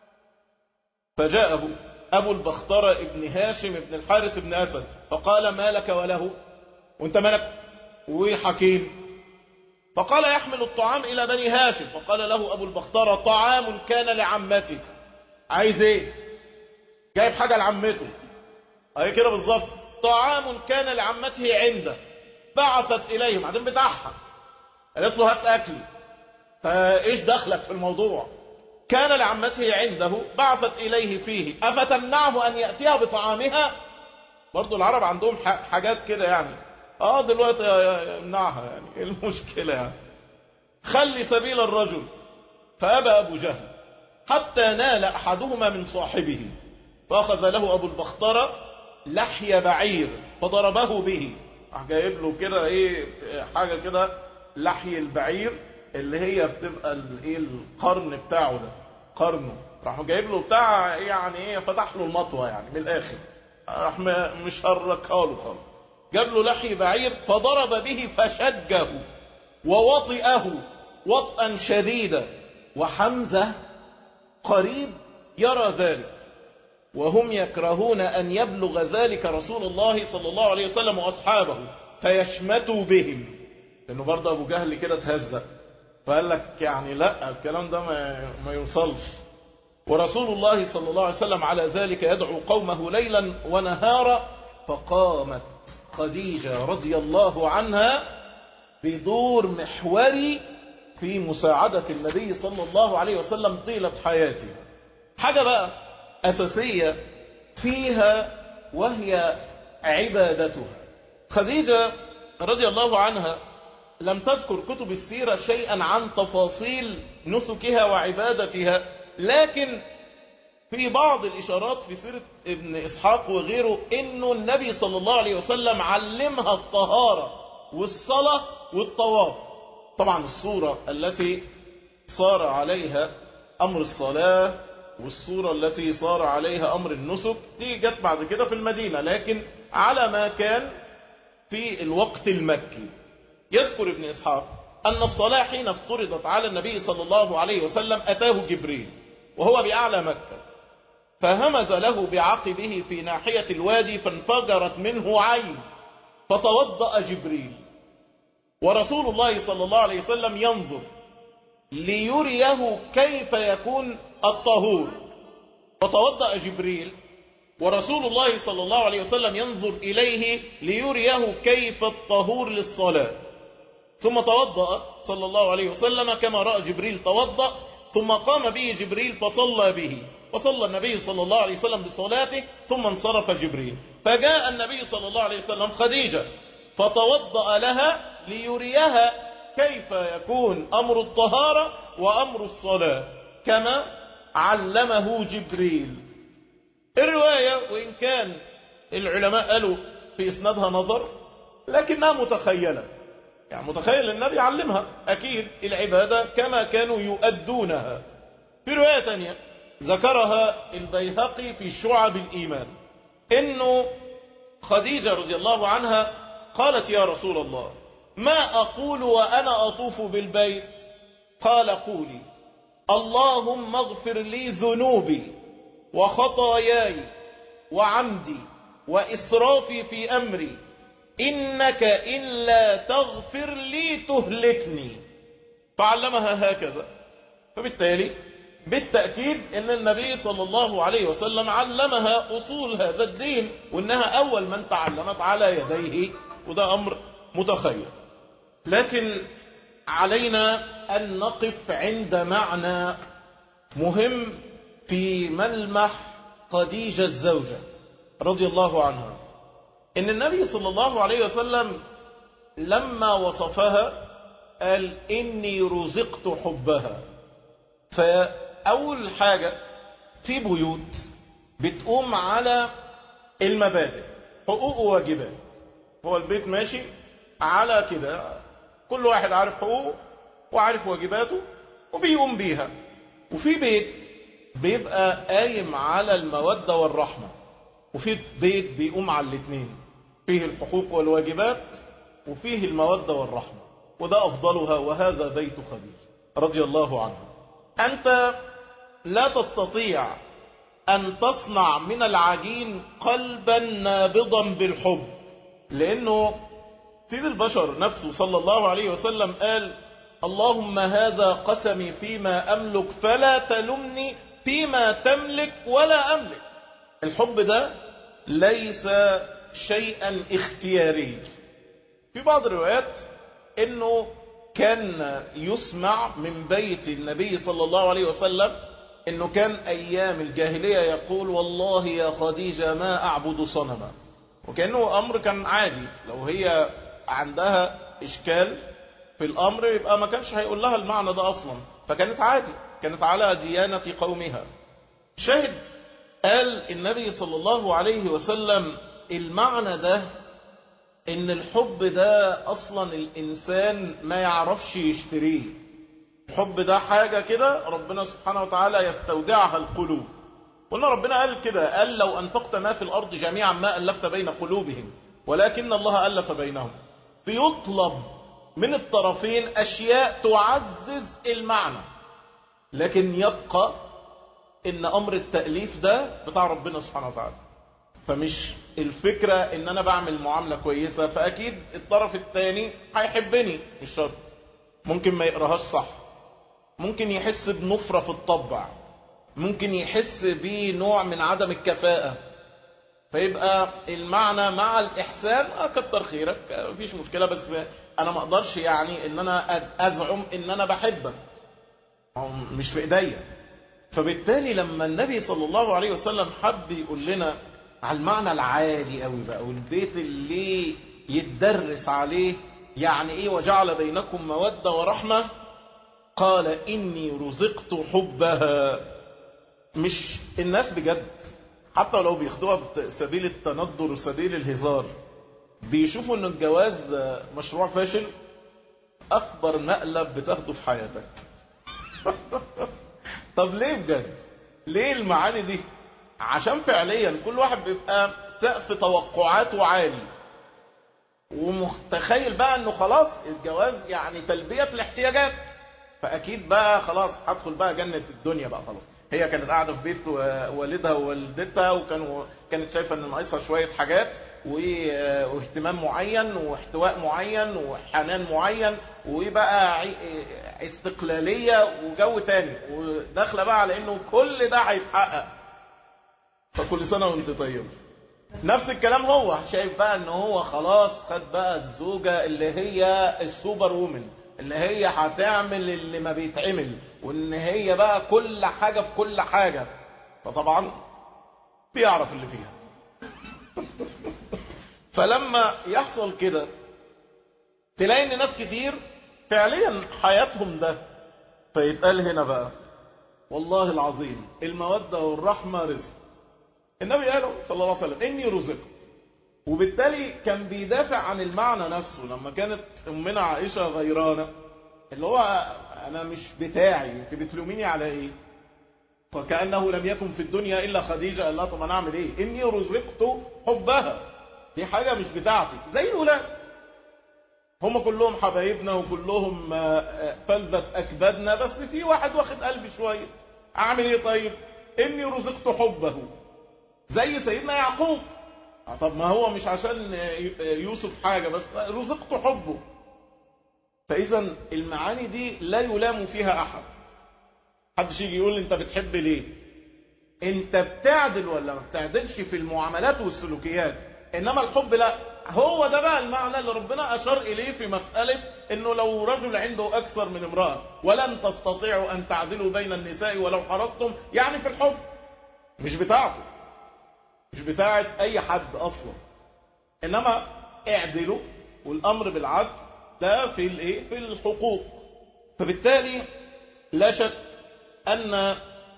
فجاءه أبو البخترة ابن هاشم ابن الحارث ابن أسد فقال ما لك وله وانت مالك وحكيم فقال يحمل الطعام إلى بني هاشم فقال له أبو البخترة طعام كان لعمتي عايز ايه جايب حاجة لعمته اهي كده بالظبط طعام كان لعمته عنده بعثت إليه بعدين بتاعها قالت له هات أكل فإيش دخلك في الموضوع كان لعمته عنده بعثت إليه فيه أفتمنعه أن يأتيها بطعامها برضو العرب عندهم حاجات كده يعني اه دلوقتي يمنعها يعني ايه المشكلة يعني خلي سبيل الرجل فأبى أبو جهل حتى نال أحدهما من صاحبه فأخذ له أبو البخترة لحي بعير فضربه به جايب له كده ايه حاجة كده لحي البعير اللي هي بتبقى الايه القرن بتاعه ده قرنه راح جايب له بتاع يعني ايه فتح له المطوه يعني من الاخر راح مش هركها له خالص جاب له لحي بعير فضرب به فشجه ووطئه وطئا شديدا وحمزه قريب يرى ذلك وهم يكرهون أن يبلغ ذلك رسول الله صلى الله عليه وسلم وأصحابه فيشمتوا بهم لأنه برضه أبو جهل كده تهزأ فقال لك يعني لا الكلام ده ما, ما يوصلش ورسول الله صلى الله عليه وسلم على ذلك يدعو قومه ليلا ونهارا فقامت خديجة رضي الله عنها بدور محوري في مساعدة النبي صلى الله عليه وسلم طيلة حياته حاجة بقى أساسية فيها وهي عبادتها خديجة رضي الله عنها لم تذكر كتب السيرة شيئا عن تفاصيل نسكها وعبادتها لكن في بعض الإشارات في سيرة ابن إسحاق وغيره إنه النبي صلى الله عليه وسلم علمها الطهارة والصلاة والطواف طبعا الصورة التي صار عليها أمر الصلاة والصورة التي صار عليها أمر النسك دي جت بعد كده في المدينة لكن على ما كان في الوقت المكي يذكر ابن إسحاق أن الصلاة حين افترضت على النبي صلى الله عليه وسلم أتاه جبريل وهو بأعلى مكة فهمز له بعقبه في ناحية الوادي فانفجرت منه عين فتوضأ جبريل ورسول الله صلى الله عليه وسلم ينظر ليريه كيف يكون الطهور فتوضأ جبريل ورسول الله صلى الله عليه وسلم ينظر إليه ليريه كيف الطهور للصلاة ثم توضأ صلى الله عليه وسلم كما رأى جبريل توضأ ثم قام به جبريل فصلى به وصلى النبي صلى الله عليه وسلم بصلاته ثم انصرف جبريل فجاء النبي صلى الله عليه وسلم خديجة فتوضأ لها ليريها كيف يكون أمر الطهارة وأمر الصلاة كما علمه جبريل الرواية وإن كان العلماء قالوا في إسنادها نظر لكنها متخيلة يعني متخيل النبي علمها أكيد العبادة كما كانوا يؤدونها في رواية تانية ذكرها البيهقي في شعب الإيمان إنه خديجة رضي الله عنها قالت يا رسول الله ما أقول وأنا أطوف بالبيت قال قولي اللهم اغفر لي ذنوبي وخطاياي وعمدي وإسرافي في أمري إنك إلا تغفر لي تهلكني فعلمها هكذا فبالتالي بالتأكيد أن النبي صلى الله عليه وسلم علمها أصول هذا الدين وأنها أول من تعلمت على يديه وده أمر متخيل لكن علينا أن نقف عند معنى مهم في ملمح خديجة الزوجة رضي الله عنها إن النبي صلى الله عليه وسلم لما وصفها قال إني رزقت حبها فأول حاجة في بيوت بتقوم على المبادئ حقوق وواجبات هو البيت ماشي على كده كل واحد عارف حقوقه وعارف واجباته وبيقوم بيها وفي بيت بيبقى قايم على المودة والرحمة وفي بيت بيقوم على الاثنين فيه الحقوق والواجبات وفيه المودة والرحمة وده أفضلها وهذا بيت خديجة رضي الله عنها أنت لا تستطيع أن تصنع من العجين قلبا نابضا بالحب لأنه سيد البشر نفسه صلى الله عليه وسلم قال اللهم هذا قسمي فيما أملك فلا تلمني فيما تملك ولا أملك الحب ده ليس شيئا اختياري في بعض الروايات انه كان يسمع من بيت النبي صلى الله عليه وسلم انه كان ايام الجاهلية يقول والله يا خديجة ما اعبد صنما وكأنه امر كان عادي لو هي عندها اشكال في الامر يبقى ما كانش هيقول لها المعنى ده اصلا فكانت عادي كانت على ديانة قومها شهد قال النبي صلى الله عليه وسلم المعنى ده ان الحب ده اصلا الانسان ما يعرفش يشتريه الحب ده حاجة كده ربنا سبحانه وتعالى يستودعها القلوب قلنا ربنا قال كده قال لو أنفقت ما في الأرض جميعا ما ألفت بين قلوبهم ولكن الله ألف بينهم بيطلب من الطرفين أشياء تعزز المعنى لكن يبقى إن أمر التأليف ده بتاع ربنا سبحانه وتعالى فمش الفكرة إن أنا بعمل معاملة كويسة فأكيد الطرف الثاني هيحبني مش شرط ممكن ما يقراهاش صح ممكن يحس بنفرة في الطبع ممكن يحس بنوع من عدم الكفاءة فيبقى المعنى مع الإحسان أكتر خيرك مفيش مشكلة بس أنا ما أقدرش يعني إن أنا أزعم إن أنا بحبك مش في إيديا فبالتالي لما النبي صلى الله عليه وسلم حب يقول لنا على المعنى العالي قوي بقى والبيت اللي يتدرس عليه يعني ايه وجعل بينكم مودة ورحمة قال إني رزقت حبها مش الناس بجد حتى لو بياخدوها بسبيل التندر وسبيل الهزار بيشوفوا ان الجواز مشروع فاشل اكبر مقلب بتاخده في حياتك طب ليه بجد ليه المعاني دي عشان فعليا كل واحد بيبقى سقف توقعاته عالي ومتخيل بقى انه خلاص الجواز يعني تلبية الاحتياجات فاكيد بقى خلاص هدخل بقى جنة الدنيا بقى خلاص هي كانت قاعدة في بيت والدها ووالدتها وكانوا كانت شايفة ان ناقصها شوية حاجات واهتمام معين واحتواء معين وحنان معين وبقى استقلالية وجو تاني وداخلة بقى على انه كل ده هيتحقق فكل سنة وانت طيب نفس الكلام هو شايف بقى ان هو خلاص خد بقى الزوجة اللي هي السوبر وومن اللي هي هتعمل اللي ما بيتعمل وان هي بقى كل حاجة في كل حاجة فطبعا بيعرف اللي فيها فلما يحصل كده تلاقي ان ناس كتير فعليا حياتهم ده فيتقال هنا بقى والله العظيم المودة والرحمة رزق النبي قال صلى الله عليه وسلم إني رزقت وبالتالي كان بيدافع عن المعنى نفسه لما كانت أمنا عائشة غيرانة اللي هو أنا مش بتاعي أنت بتلوميني على إيه فكأنه لم يكن في الدنيا إلا خديجة قال لها طب أنا أعمل إيه إني رزقت حبها دي حاجة مش بتاعتي زي الولاد هم كلهم حبايبنا وكلهم فلذة أكبادنا بس في واحد واخد قلبي شوية أعمل إيه طيب إني رزقت حبه زي سيدنا يعقوب طب ما هو مش عشان يوسف حاجة بس رزقت حبه فإذا المعاني دي لا يلام فيها أحد حدش يجي يقول لي أنت بتحب ليه أنت بتعدل ولا ما بتعدلش في المعاملات والسلوكيات إنما الحب لا هو ده بقى المعنى اللي ربنا أشار إليه في مسألة إنه لو رجل عنده أكثر من امرأة ولن تستطيعوا أن تعدلوا بين النساء ولو حرصتم يعني في الحب مش بتاعته مش بتاعت أي حد أصلا إنما اعدلوا والأمر بالعدل ده في الايه في الحقوق فبالتالي لا شك أن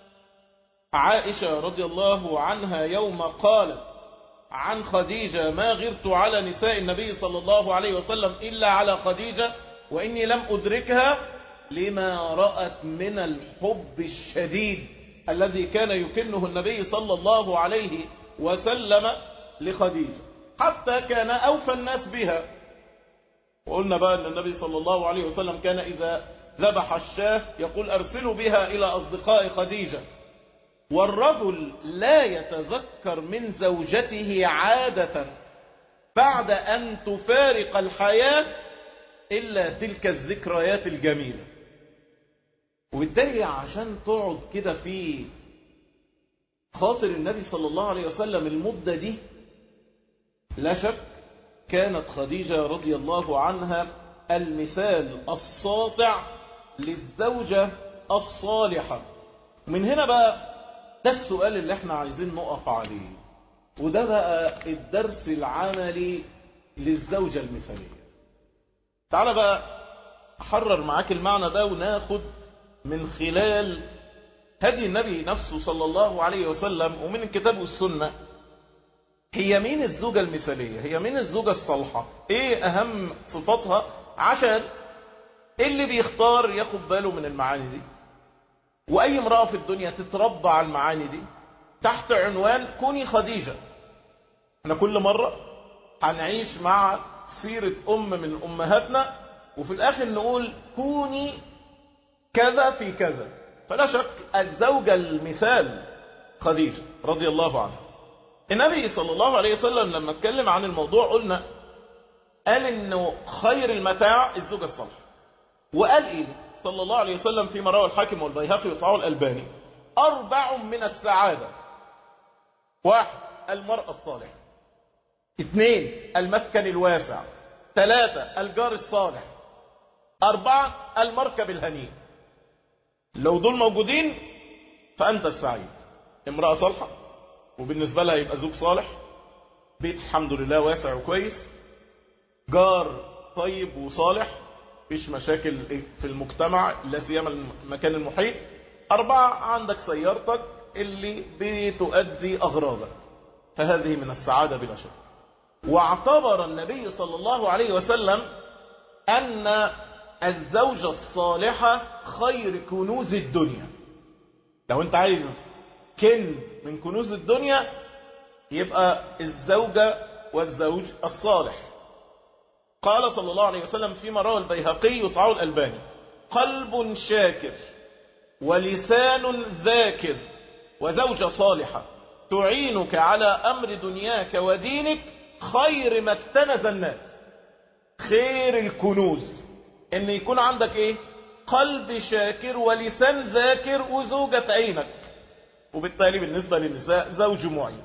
عائشة رضي الله عنها يوم قالت عن خديجة ما غرت على نساء النبي صلى الله عليه وسلم إلا على خديجة وإني لم أدركها لما رأت من الحب الشديد الذي كان يكنه النبي صلى الله عليه وسلم لخديجة حتى كان أوفى الناس بها وقلنا بقى أن النبي صلى الله عليه وسلم كان إذا ذبح الشاه يقول أرسلوا بها إلى أصدقاء خديجة والرجل لا يتذكر من زوجته عادة بعد أن تفارق الحياة إلا تلك الذكريات الجميلة وبالتالي عشان تقعد كده في خاطر النبي صلى الله عليه وسلم المدة دي لا شك كانت خديجة رضي الله عنها المثال الساطع للزوجة الصالحة من هنا بقى ده السؤال اللي احنا عايزين نقف عليه وده بقى الدرس العملي للزوجة المثالية تعال بقى أحرر معاك المعنى ده وناخد من خلال هدي النبي نفسه صلى الله عليه وسلم ومن الكتاب والسنة هي مين الزوجة المثالية هي مين الزوجة الصالحة ايه اهم صفاتها عشان اللي بيختار ياخد باله من المعاني دي وأي امرأة في الدنيا تتربى على المعاني دي تحت عنوان كوني خديجة احنا كل مرة هنعيش مع سيرة أم من أمهاتنا وفي الآخر نقول كوني كذا في كذا فلا شك الزوجة المثال خديجة رضي الله عنها النبي صلى الله عليه وسلم لما اتكلم عن الموضوع قلنا قال انه خير المتاع الزوجة الصالحة وقال ايه صلى الله عليه وسلم فيما روى الحاكم والبيهقي وصححه الألباني أربع من السعادة واحد المرأة الصالحة اثنين المسكن الواسع ثلاثة الجار الصالح أربعة المركب الهنيء لو دول موجودين فأنت السعيد امرأة صالحة وبالنسبة لها يبقى زوج صالح بيت الحمد لله واسع وكويس جار طيب وصالح مفيش مشاكل في المجتمع لا سيما المكان المحيط أربعة عندك سيارتك اللي بتؤدي أغراضك فهذه من السعادة بلا شك واعتبر النبي صلى الله عليه وسلم أن الزوجة الصالحة خير كنوز الدنيا لو انت عايز كن من كنوز الدنيا يبقى الزوجة والزوج الصالح قال صلى الله عليه وسلم فيما روى البيهقي وصعود الألباني قلب شاكر ولسان ذاكر وزوجة صالحة تعينك على أمر دنياك ودينك خير ما اكتنز الناس خير الكنوز ان يكون عندك ايه قلب شاكر ولسان ذاكر وزوجة عينك وبالتالي بالنسبة للنساء زوج معين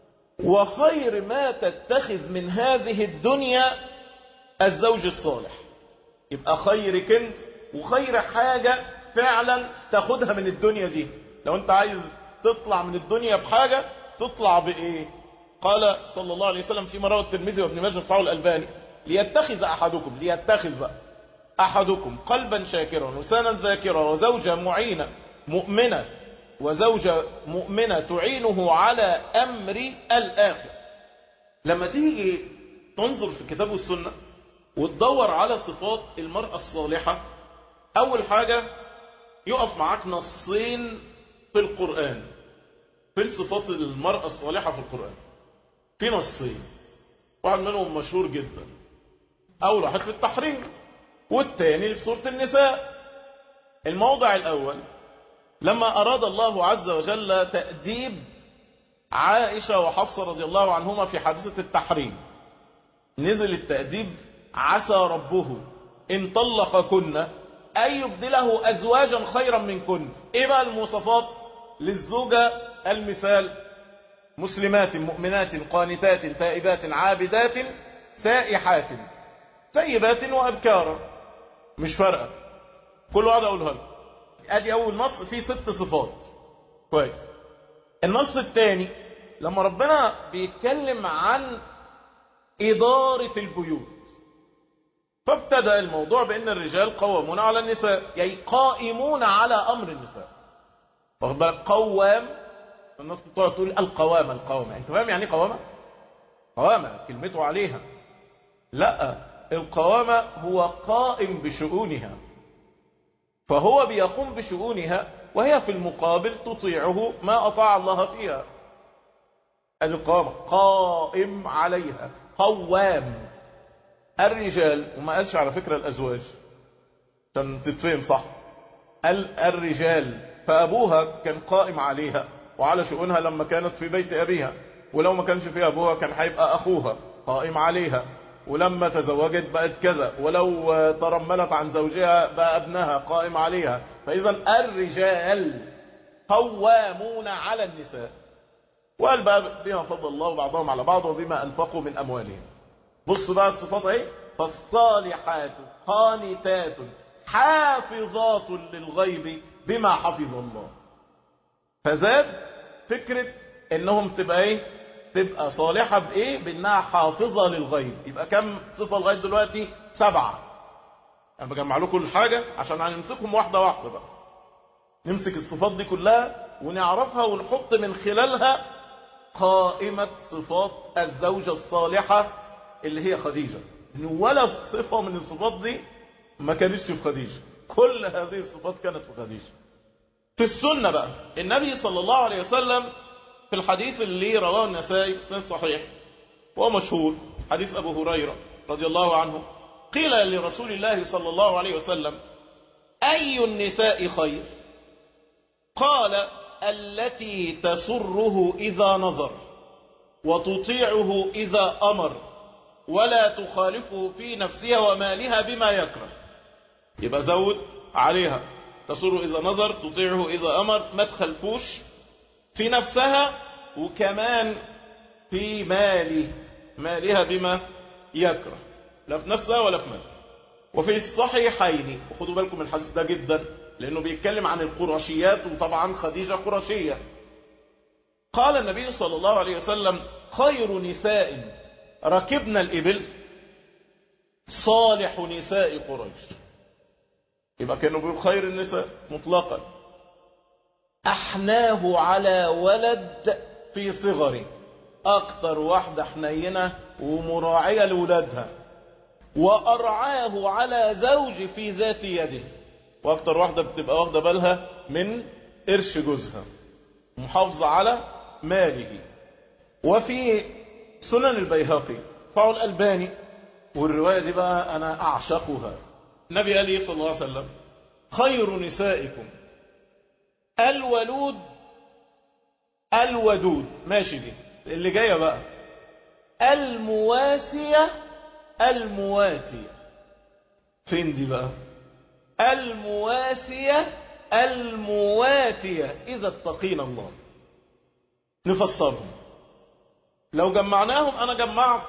وخير ما تتخذ من هذه الدنيا الزوج الصالح يبقى خير كنز وخير حاجة فعلا تاخدها من الدنيا دي لو انت عايز تطلع من الدنيا بحاجة تطلع بايه قال صلى الله عليه وسلم في روى الترمذي وابن ماجه صحيح الألباني ليتخذ أحدكم ليتخذ أحدكم قلبا شاكرا وسانا ذاكرا وزوجة معينة مؤمنة وزوجة مؤمنة تعينه على أمر الآخر لما تيجي تنظر في الكتاب والسنة وتدور على صفات المرأة الصالحة أول حاجة يقف معاك نصين في القرآن في صفات المرأة الصالحة في القرآن في نصين واحد منهم مشهور جدا أول واحد في التحريم والتاني في سورة النساء الموضع الأول لما أراد الله عز وجل تأديب عائشة وحفصة رضي الله عنهما في حادثة التحريم نزل التأديب عسى ربه إن طلقكن أن يبدله أزواجا خيرا منكن إيه بقى المواصفات للزوجة المثال مسلمات مؤمنات قانتات تائبات عابدات سائحات ثيبات وأبكارا مش فارقة كل واحد أقولها لك ادي اول نص فيه ست صفات كويس النص الثاني لما ربنا بيتكلم عن إدارة البيوت فابتدأ الموضوع بأن الرجال قوامون على النساء يعني قائمون على أمر النساء واخد بالك قوام الناس بتقعد تقول القوامة القوامة انت فاهم يعني قوامة قوامة كلمته عليها لا القوامة هو قائم بشؤونها فهو بيقوم بشؤونها وهي في المقابل تطيعه ما أطاع الله فيها هذه القوامة قائم عليها قوام الرجال وما قالش على فكرة الأزواج عشان تتفهم صح قال الرجال فأبوها كان قائم عليها وعلى شؤونها لما كانت في بيت أبيها ولو ما كانش في أبوها كان هيبقى أخوها قائم عليها ولما تزوجت بقت كذا ولو ترملت عن زوجها بقى ابنها قائم عليها فإذا الرجال قوامون على النساء وقال بقى بما فضل الله بعضهم على بعض وبما أنفقوا من أموالهم بص بقى الصفات اهي فالصالحات قانتات حافظات للغيب بما حفظ الله فزاد فكرة انهم تبقى ايه تبقى صالحة بايه بانها حافظة للغيب يبقى كم صفة لغاية دلوقتي سبعة انا بجمع لكم كل حاجة عشان هنمسكهم واحدة واحدة بقى نمسك الصفات دي كلها ونعرفها ونحط من خلالها قائمة صفات الزوجة الصالحة اللي هي خديجة ولا صفة من الصفات دي ما كانتش في خديجة كل هذه الصفات كانت في خديجة في السنة بقى النبي صلى الله عليه وسلم في الحديث اللي رواه النسائي في سنة صحيح وهو مشهور حديث أبو هريرة رضي الله عنه قيل لرسول الله صلى الله عليه وسلم أي النساء خير قال التي تسره إذا نظر وتطيعه إذا أمر ولا تخالفه في نفسها ومالها بما يكره يبقى زود عليها تسره إذا نظر تطيعه إذا أمر ما تخلفوش في نفسها وكمان في ماله مالها بما يكره لا في نفسها ولا في مالها وفي الصحيحين وخدوا بالكم من الحديث ده جدا لأنه بيتكلم عن القرشيات وطبعا خديجة قرشية قال النبي صلى الله عليه وسلم خير نساء ركبنا الإبل صالح نساء قريش يبقى كانوا بيقول خير النساء مطلقا أحناه على ولد في صغره أكتر واحدة حنينة ومراعية لولادها وأرعاه على زوج في ذات يده وأكتر واحدة بتبقى واخدة بالها من قرش جوزها محافظة على ماله وفي سنن البيهقي فعل الألباني والرواية دي بقى أنا أعشقها النبي قال صلى الله عليه وسلم خير نسائكم الولود الودود ماشي دي اللي جاية بقى المواسية المواتية فين دي بقى المواسية المواتية إذا اتقينا الله نفسرهم لو جمعناهم أنا جمعت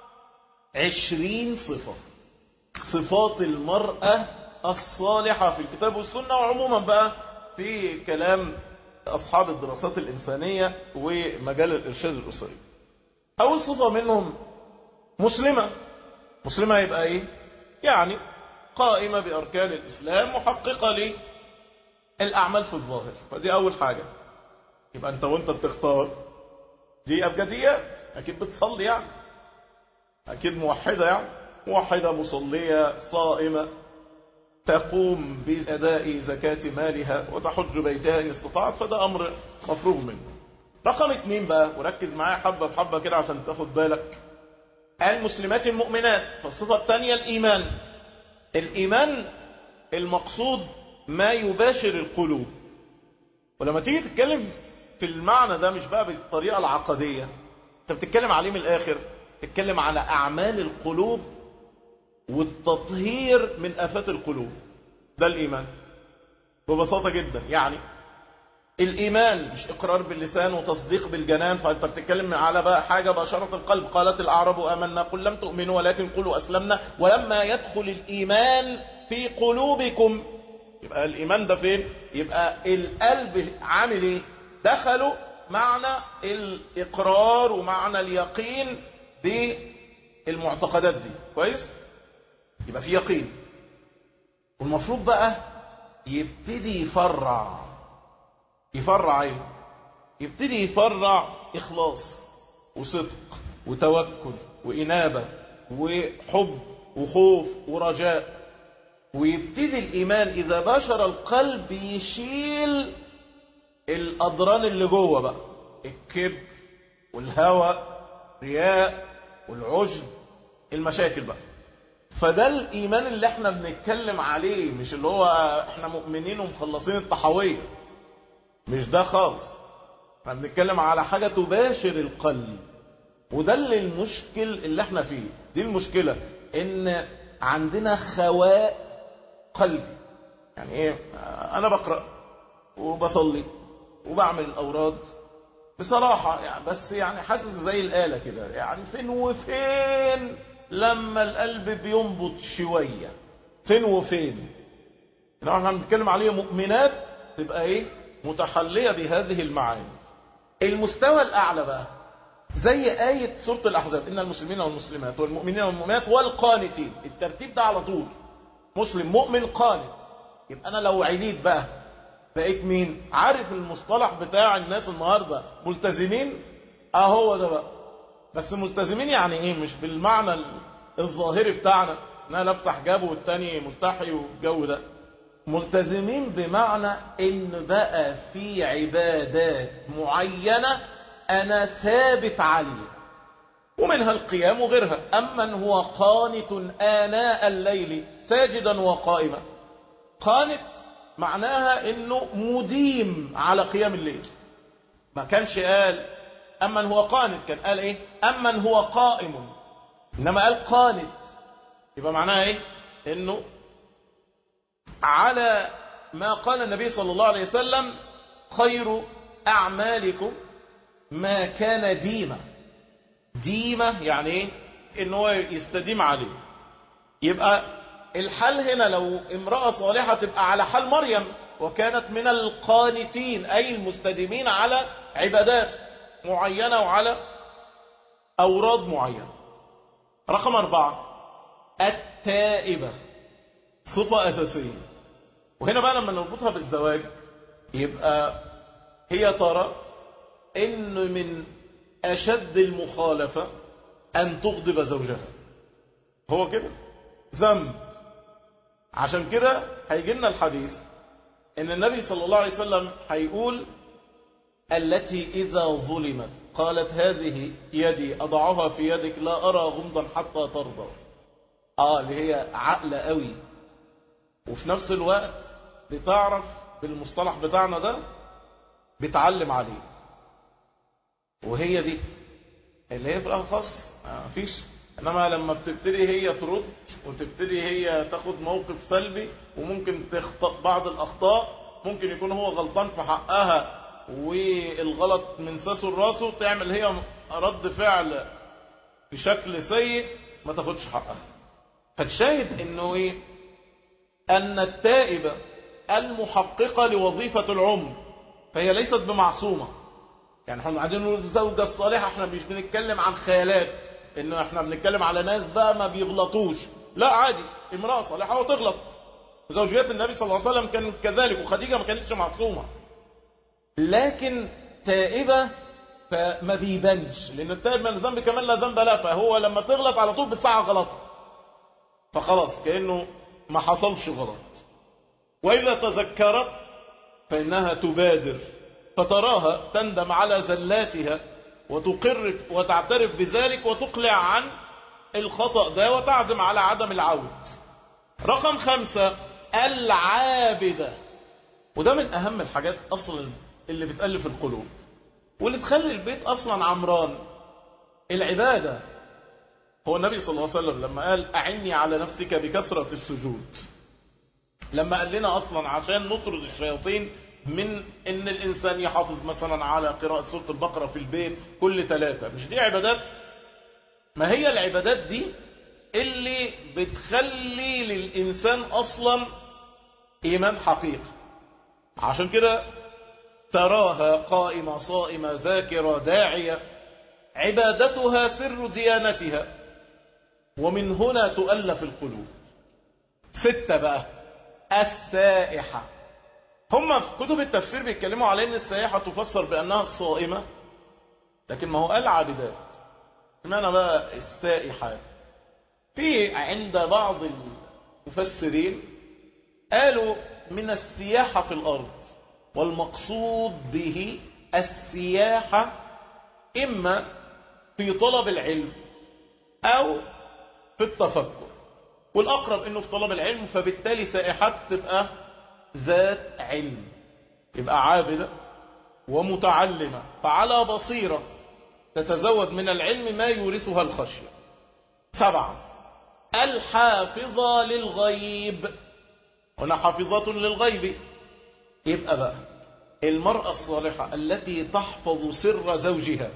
عشرين صفة صفات المرأة الصالحة في الكتاب والسنة وعموما بقى في كلام أصحاب الدراسات الإنسانية ومجال الإرشاد الأسري أول صفة منهم مسلمة مسلمة يبقى إيه؟ يعني قائمة بأركان الإسلام محققة للأعمال في الظاهر فدي أول حاجة يبقى أنت وأنت بتختار دي أبجديات أكيد بتصلي يعني أكيد موحدة يعني موحدة مصلية صائمة تقوم بأداء زكاة مالها وتحج بيتها إن استطاعت فده أمر مفروغ منه رقم اتنين بقى وركز معايا حبة بحبة كده عشان تاخد بالك المسلمات المؤمنات فالصفة الثانية الإيمان الإيمان المقصود ما يباشر القلوب ولما تيجي تتكلم في المعنى ده مش بقى بالطريقة العقدية انت بتتكلم عليه من الآخر تتكلم على أعمال القلوب والتطهير من آفات القلوب ده الإيمان ببساطة جدا يعني الإيمان مش إقرار باللسان وتصديق بالجنان فأنت بتتكلم على بقى حاجة بشرة القلب قالت الأعراب آمنا قل لم تؤمنوا ولكن قلوا أسلمنا ولما يدخل الإيمان في قلوبكم يبقى الإيمان ده فين يبقى القلب عامل إيه دخلوا معنى الإقرار ومعنى اليقين بالمعتقدات دي كويس يبقى في يقين والمفروض بقى يبتدي يفرع يفرع ايه يبتدي يفرع اخلاص وصدق وتوكل وانابه وحب وخوف ورجاء ويبتدي الايمان اذا بشر القلب يشيل الاضران اللي جوه بقى الكبر والهوى رياء والعجب المشاكل بقى فده الايمان اللي احنا بنتكلم عليه مش اللي هو احنا مؤمنين ومخلصين الطحاويه مش ده خالص احنا بنتكلم على حاجه تباشر القلب وده اللي المشكل اللي احنا فيه دي المشكله ان عندنا خواء قلبي يعني ايه انا بقرا وبصلي وبعمل الاوراد بصراحه يعني بس يعني حاسس زي الاله كده يعني فين وفين لما القلب بينبض شوية فين وفين لو احنا بنتكلم عليه مؤمنات تبقى ايه متحلية بهذه المعاني المستوى الاعلى بقى زي آية سورة الأحزاب إن المسلمين والمسلمات والمؤمنين والمؤمنات والقانتين الترتيب ده على طول مسلم مؤمن قانت يبقى أنا لو عليت بقى بقيت مين عارف المصطلح بتاع الناس النهاردة ملتزمين اهو ده بقى بس ملتزمين يعني ايه مش بالمعنى الظاهري بتاعنا انها لابسه حجاب والتاني مستحي والجو ده ملتزمين بمعنى ان بقى في عبادات معينة انا ثابت عليه ومنها القيام وغيرها اما هو قانت اناء الليل ساجدا وقائما قانت معناها انه مديم على قيام الليل ما كانش قال اما هو قانت كان قال ايه اما هو قائم انما قال قانت يبقى معناها ايه انه على ما قال النبي صلى الله عليه وسلم خير اعمالكم ما كان ديما ديمة يعني ايه ان هو يستديم عليه يبقى الحال هنا لو امرأة صالحة تبقى على حال مريم وكانت من القانتين اي المستديمين على عبادات معينة وعلى اوراد معينة رقم اربعة التائبة صفة اساسية وهنا بقى لما نربطها بالزواج يبقى هي ترى ان من أشد المخالفة أن تغضب زوجها هو كده ذنب عشان كده هيجي لنا الحديث ان النبي صلى الله عليه وسلم هيقول التي إذا ظلمت قالت هذه يدي أضعها في يدك لا أرى غمضا حتى ترضى آه اللي هي عقلة قوي وفي نفس الوقت بتعرف بالمصطلح بتاعنا ده بتعلم عليه وهي دي اللي هي في الأخص ما فيش إنما لما بتبتدي هي ترد وتبتدي هي تاخد موقف سلبي وممكن تخطأ بعض الأخطاء ممكن يكون هو غلطان في حقها والغلط من ساسه لراسه تعمل هي رد فعل بشكل سيء ما تاخدش حقها فالشاهد انه ايه ان التائبة المحققة لوظيفة العمر فهي ليست بمعصومة يعني احنا قاعدين نقول الزوجة الصالحة احنا مش بنتكلم عن خيالات انه احنا بنتكلم على ناس بقى ما بيغلطوش لا عادي امرأة صالحة وتغلط زوجيات النبي صلى الله عليه وسلم كانت كذلك وخديجة ما كانتش معصومة لكن تائبة فما بيبانش لان التائب من الذنب كمان لا ذنب له فهو لما تغلط على طول بتسعى غلطها فخلاص كأنه ما حصلش غلط وإذا تذكرت فإنها تبادر فتراها تندم على زلاتها وتقر وتعترف بذلك وتقلع عن الخطأ ده وتعزم على عدم العود رقم خمسة العابدة وده من أهم الحاجات أصلا اللي بتألف القلوب واللي تخلي البيت أصلا عمران العبادة هو النبي صلى الله عليه وسلم لما قال أعني على نفسك بكثرة السجود لما قال لنا أصلا عشان نطرد الشياطين من ان الانسان يحافظ مثلا على قراءة سورة البقرة في البيت كل ثلاثة مش دي عبادات ما هي العبادات دي اللي بتخلي للإنسان أصلا إيمان حقيقي عشان كده تراها قائمة صائمة ذاكرة داعية عبادتها سر ديانتها ومن هنا تؤلف القلوب ستة بقى السائحة هم في كتب التفسير بيتكلموا على ان السائحة تفسر بأنها الصائمة لكن ما هو قال عابدات اشمعنى بقى السائحات في عند بعض المفسرين قالوا من السياحة في الأرض والمقصود به السياحة إما في طلب العلم أو في التفكر والأقرب إنه في طلب العلم فبالتالي سائحات تبقى ذات علم يبقى عابدة ومتعلمة فعلى بصيرة تتزود من العلم ما يورثها الخشية سبعة الحافظة للغيب هنا حافظة للغيب يبقى بقى المرأة الصالحة التي تحفظ سر زوجها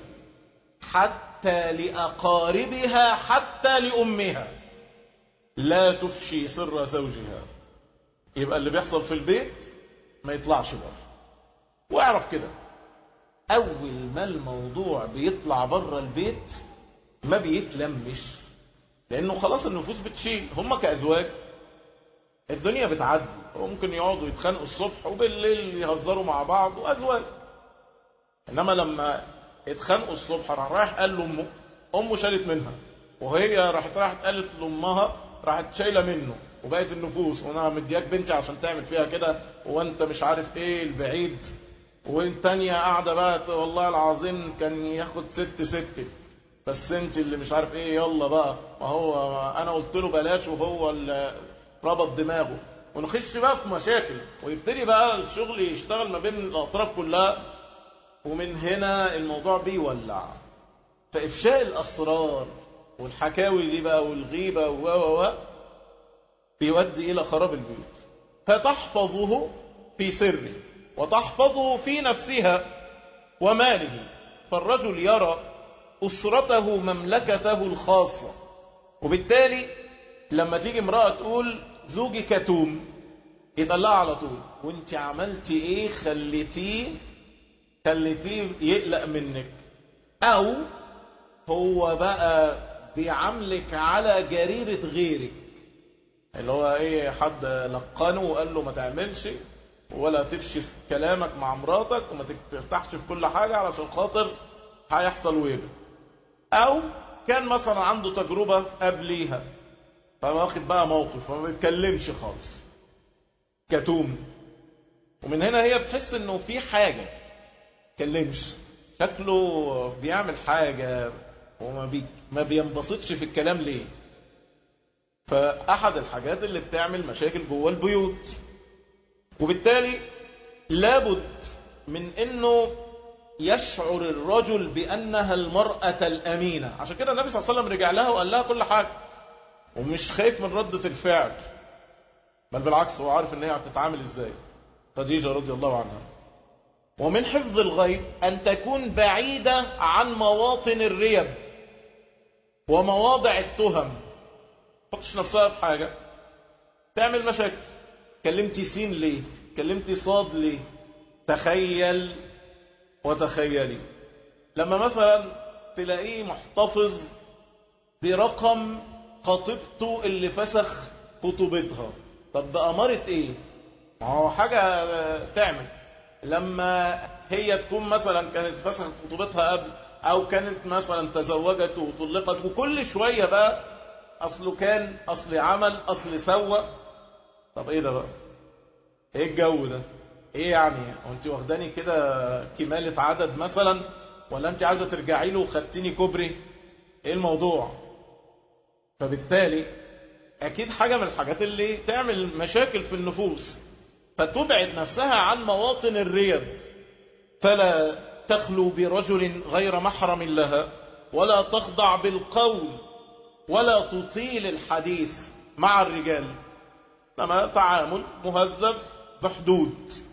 حتى لأقاربها حتى لأمها لا تفشي سر زوجها يبقى اللي بيحصل في البيت ما يطلعش بره واعرف كده اول ما الموضوع بيطلع بره البيت ما بيتلمش لانه خلاص النفوس بتشيل هم كازواج الدنيا بتعدي ممكن يقعدوا يتخانقوا الصبح وبالليل يهزروا مع بعض وازواج انما لما اتخانقوا الصبح راح رايح قال لامه امه شالت منها وهي راحت راحت قالت لامها راحت شايله منه وبقت النفوس وانا مدياك بنتي عشان تعمل فيها كده وانت مش عارف ايه البعيد والتانية قاعدة بقى والله العظيم كان ياخد ست ست بس انت اللي مش عارف ايه يلا بقى ما هو انا قلت له بلاش وهو اللي ربط دماغه ونخش بقى في مشاكل ويبتدي بقى الشغل يشتغل ما بين الاطراف كلها ومن هنا الموضوع بيولع فافشاء الاسرار والحكاوي دي بقى والغيبه و و و بيؤدي الى خراب البيوت فتحفظه في سره وتحفظه في نفسها وماله فالرجل يرى أسرته مملكته الخاصة وبالتالي لما تيجي امرأة تقول زوجي كتوم يطلعها على طول وانت عملتي ايه خليتيه خليتيه يقلق منك او هو بقى بيعاملك على جريرة غيرك اللي هو ايه حد لقنه وقال له ما تعملش ولا تفشي كلامك مع مراتك وما تفتحش في كل حاجة علشان خاطر هيحصل ويبه او كان مثلا عنده تجربة قبليها فواخد بقى موقف وما بيتكلمش خالص كتوم ومن هنا هي بتحس انه في حاجة كلمش شكله بيعمل حاجة وما بي ما بينبسطش في الكلام ليه فأحد الحاجات اللي بتعمل مشاكل جوه البيوت وبالتالي لابد من انه يشعر الرجل بانها المرأة الامينة عشان كده النبي صلى الله عليه وسلم رجع لها وقال لها كل حاجة ومش خايف من ردة الفعل بل بالعكس هو عارف ان هي هتتعامل ازاي خديجة رضي الله عنها ومن حفظ الغيب ان تكون بعيدة عن مواطن الريب ومواضع التهم تحطش نفسها في حاجة تعمل مشاكل كلمتي سين ليه كلمتي صاد ليه تخيل وتخيلي لما مثلا تلاقيه محتفظ برقم خطيبته اللي فسخ خطوبتها طب ده أمارة ايه ما هو حاجة تعمل لما هي تكون مثلا كانت فسخت خطوبتها قبل او كانت مثلا تزوجت وطلقت وكل شوية بقى اصله كان اصل عمل اصل سوى طب ايه ده بقى ايه الجو ده ايه يعني وانت واخداني كده كمالة عدد مثلا ولا انت عايزة ترجعي له وخدتيني كوبري ايه الموضوع فبالتالي اكيد حاجة من الحاجات اللي تعمل مشاكل في النفوس فتبعد نفسها عن مواطن الريب فلا تخلو برجل غير محرم لها ولا تخضع بالقول ولا تطيل الحديث مع الرجال انما تعامل مهذب بحدود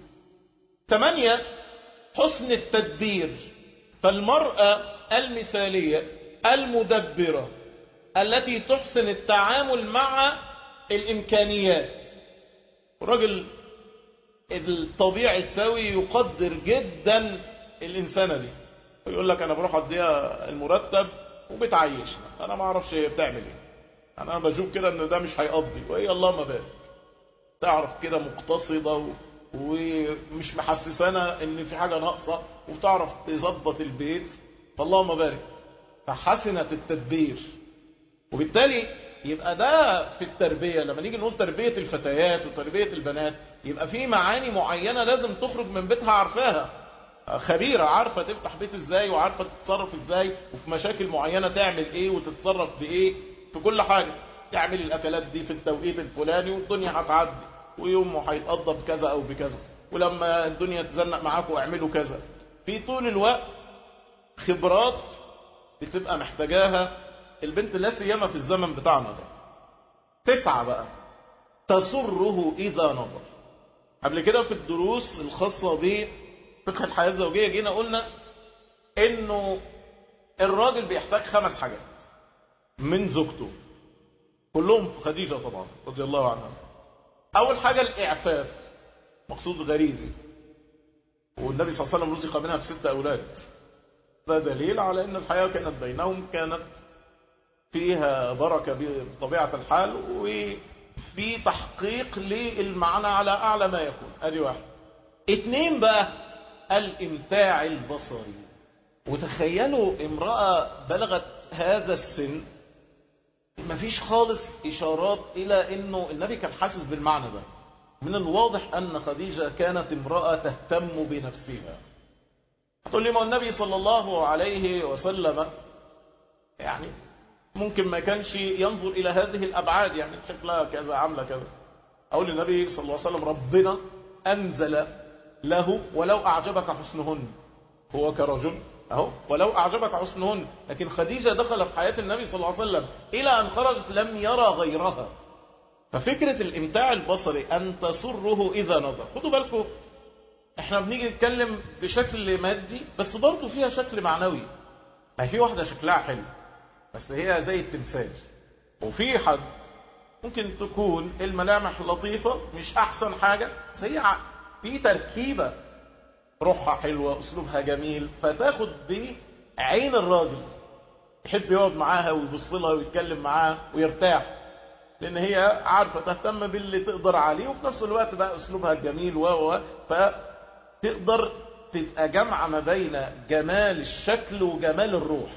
ثمانية حسن التدبير فالمرأة المثالية المدبرة التي تحسن التعامل مع الإمكانيات الرجل الطبيعي السوي يقدر جدا الإنسانة دي ويقول لك أنا بروح أديها المرتب وبتعيشنا أنا ما أعرفش هي بتعمل إيه أنا بشوف كده إن ده مش هيقضي وهي اللهم بارك تعرف كده مقتصدة و... ومش محسسانا ان في حاجة ناقصة وتعرف تظبط البيت فاللهم بارك فحسنت التدبير وبالتالي يبقى ده في التربية لما نيجي نقول تربية الفتيات وتربية البنات يبقى في معاني معينة لازم تخرج من بيتها عارفاها خبيرة عارفة تفتح بيت ازاي وعارفة تتصرف ازاي وفي مشاكل معينة تعمل ايه وتتصرف بايه في كل حاجة تعمل الاكلات دي في التوقيت الفلاني والدنيا هتعدي ويومه هيتقضى بكذا او بكذا ولما الدنيا تزنق معاكم اعملوا كذا في طول الوقت خبرات بتبقى محتاجاها البنت لا سيما في الزمن بتاعنا ده تسعة بقى تسره إذا نظر قبل كده في الدروس الخاصة بفقه الحياة الزوجية جينا قلنا انه الراجل بيحتاج خمس حاجات من زوجته كلهم في خديجة طبعا رضي الله عنها اول حاجة الاعفاف مقصود غريزي والنبي صلى الله عليه وسلم رزق منها بست اولاد ده دليل على ان الحياة كانت بينهم كانت فيها بركة بطبيعة الحال وفي تحقيق للمعنى على اعلى ما يكون ادي واحد اتنين بقى الامتاع البصري وتخيلوا امرأة بلغت هذا السن مفيش خالص إشارات إلى أنه النبي كان حاسس بالمعنى ده من الواضح أن خديجة كانت امرأة تهتم بنفسها تقول لي ما النبي صلى الله عليه وسلم يعني ممكن ما كانش ينظر إلى هذه الأبعاد يعني شكلها كذا عاملة كذا أقول للنبي صلى الله عليه وسلم ربنا أنزل له ولو أعجبك حسنهن هو كرجل أهو ولو أعجبك حسنهن لكن خديجة دخل في حياة النبي صلى الله عليه وسلم إلى أن خرجت لم يرى غيرها ففكرة الإمتاع البصري أن تسره إذا نظر خدوا بالكم احنا بنيجي نتكلم بشكل مادي بس برضه فيها شكل معنوي ما في واحدة شكلها حلو بس هي زي التمثال وفي حد ممكن تكون الملامح لطيفة مش أحسن حاجة بس هي في تركيبة روحها حلوة أسلوبها جميل فتاخد بعين الراجل يحب يقعد معاها ويبص لها ويتكلم معاها ويرتاح لأن هي عارفة تهتم باللي تقدر عليه وفي نفس الوقت بقى أسلوبها الجميل و فتقدر تبقى جمع ما بين جمال الشكل وجمال الروح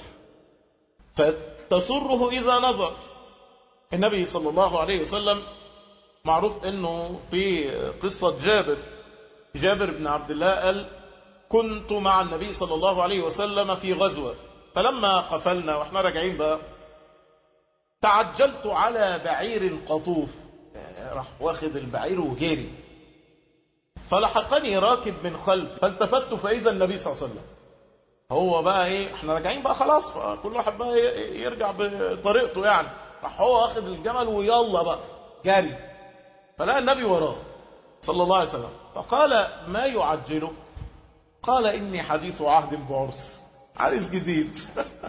فتسره إذا نظر النبي صلى الله عليه وسلم معروف أنه في قصة جابر جابر بن عبد الله قال كنت مع النبي صلى الله عليه وسلم في غزوة فلما قفلنا واحنا راجعين بقى تعجلت على بعير قطوف راح واخد البعير وجري فلحقني راكب من خلف فالتفت فإذا النبي صلى الله عليه وسلم هو بقى ايه احنا راجعين بقى خلاص كل واحد بقى يرجع بطريقته يعني راح هو واخد الجمل ويلا بقى جري فلقى النبي وراه صلى الله عليه وسلم فقال ما يعجله قال إني حديث عهد بعرس عريس جديد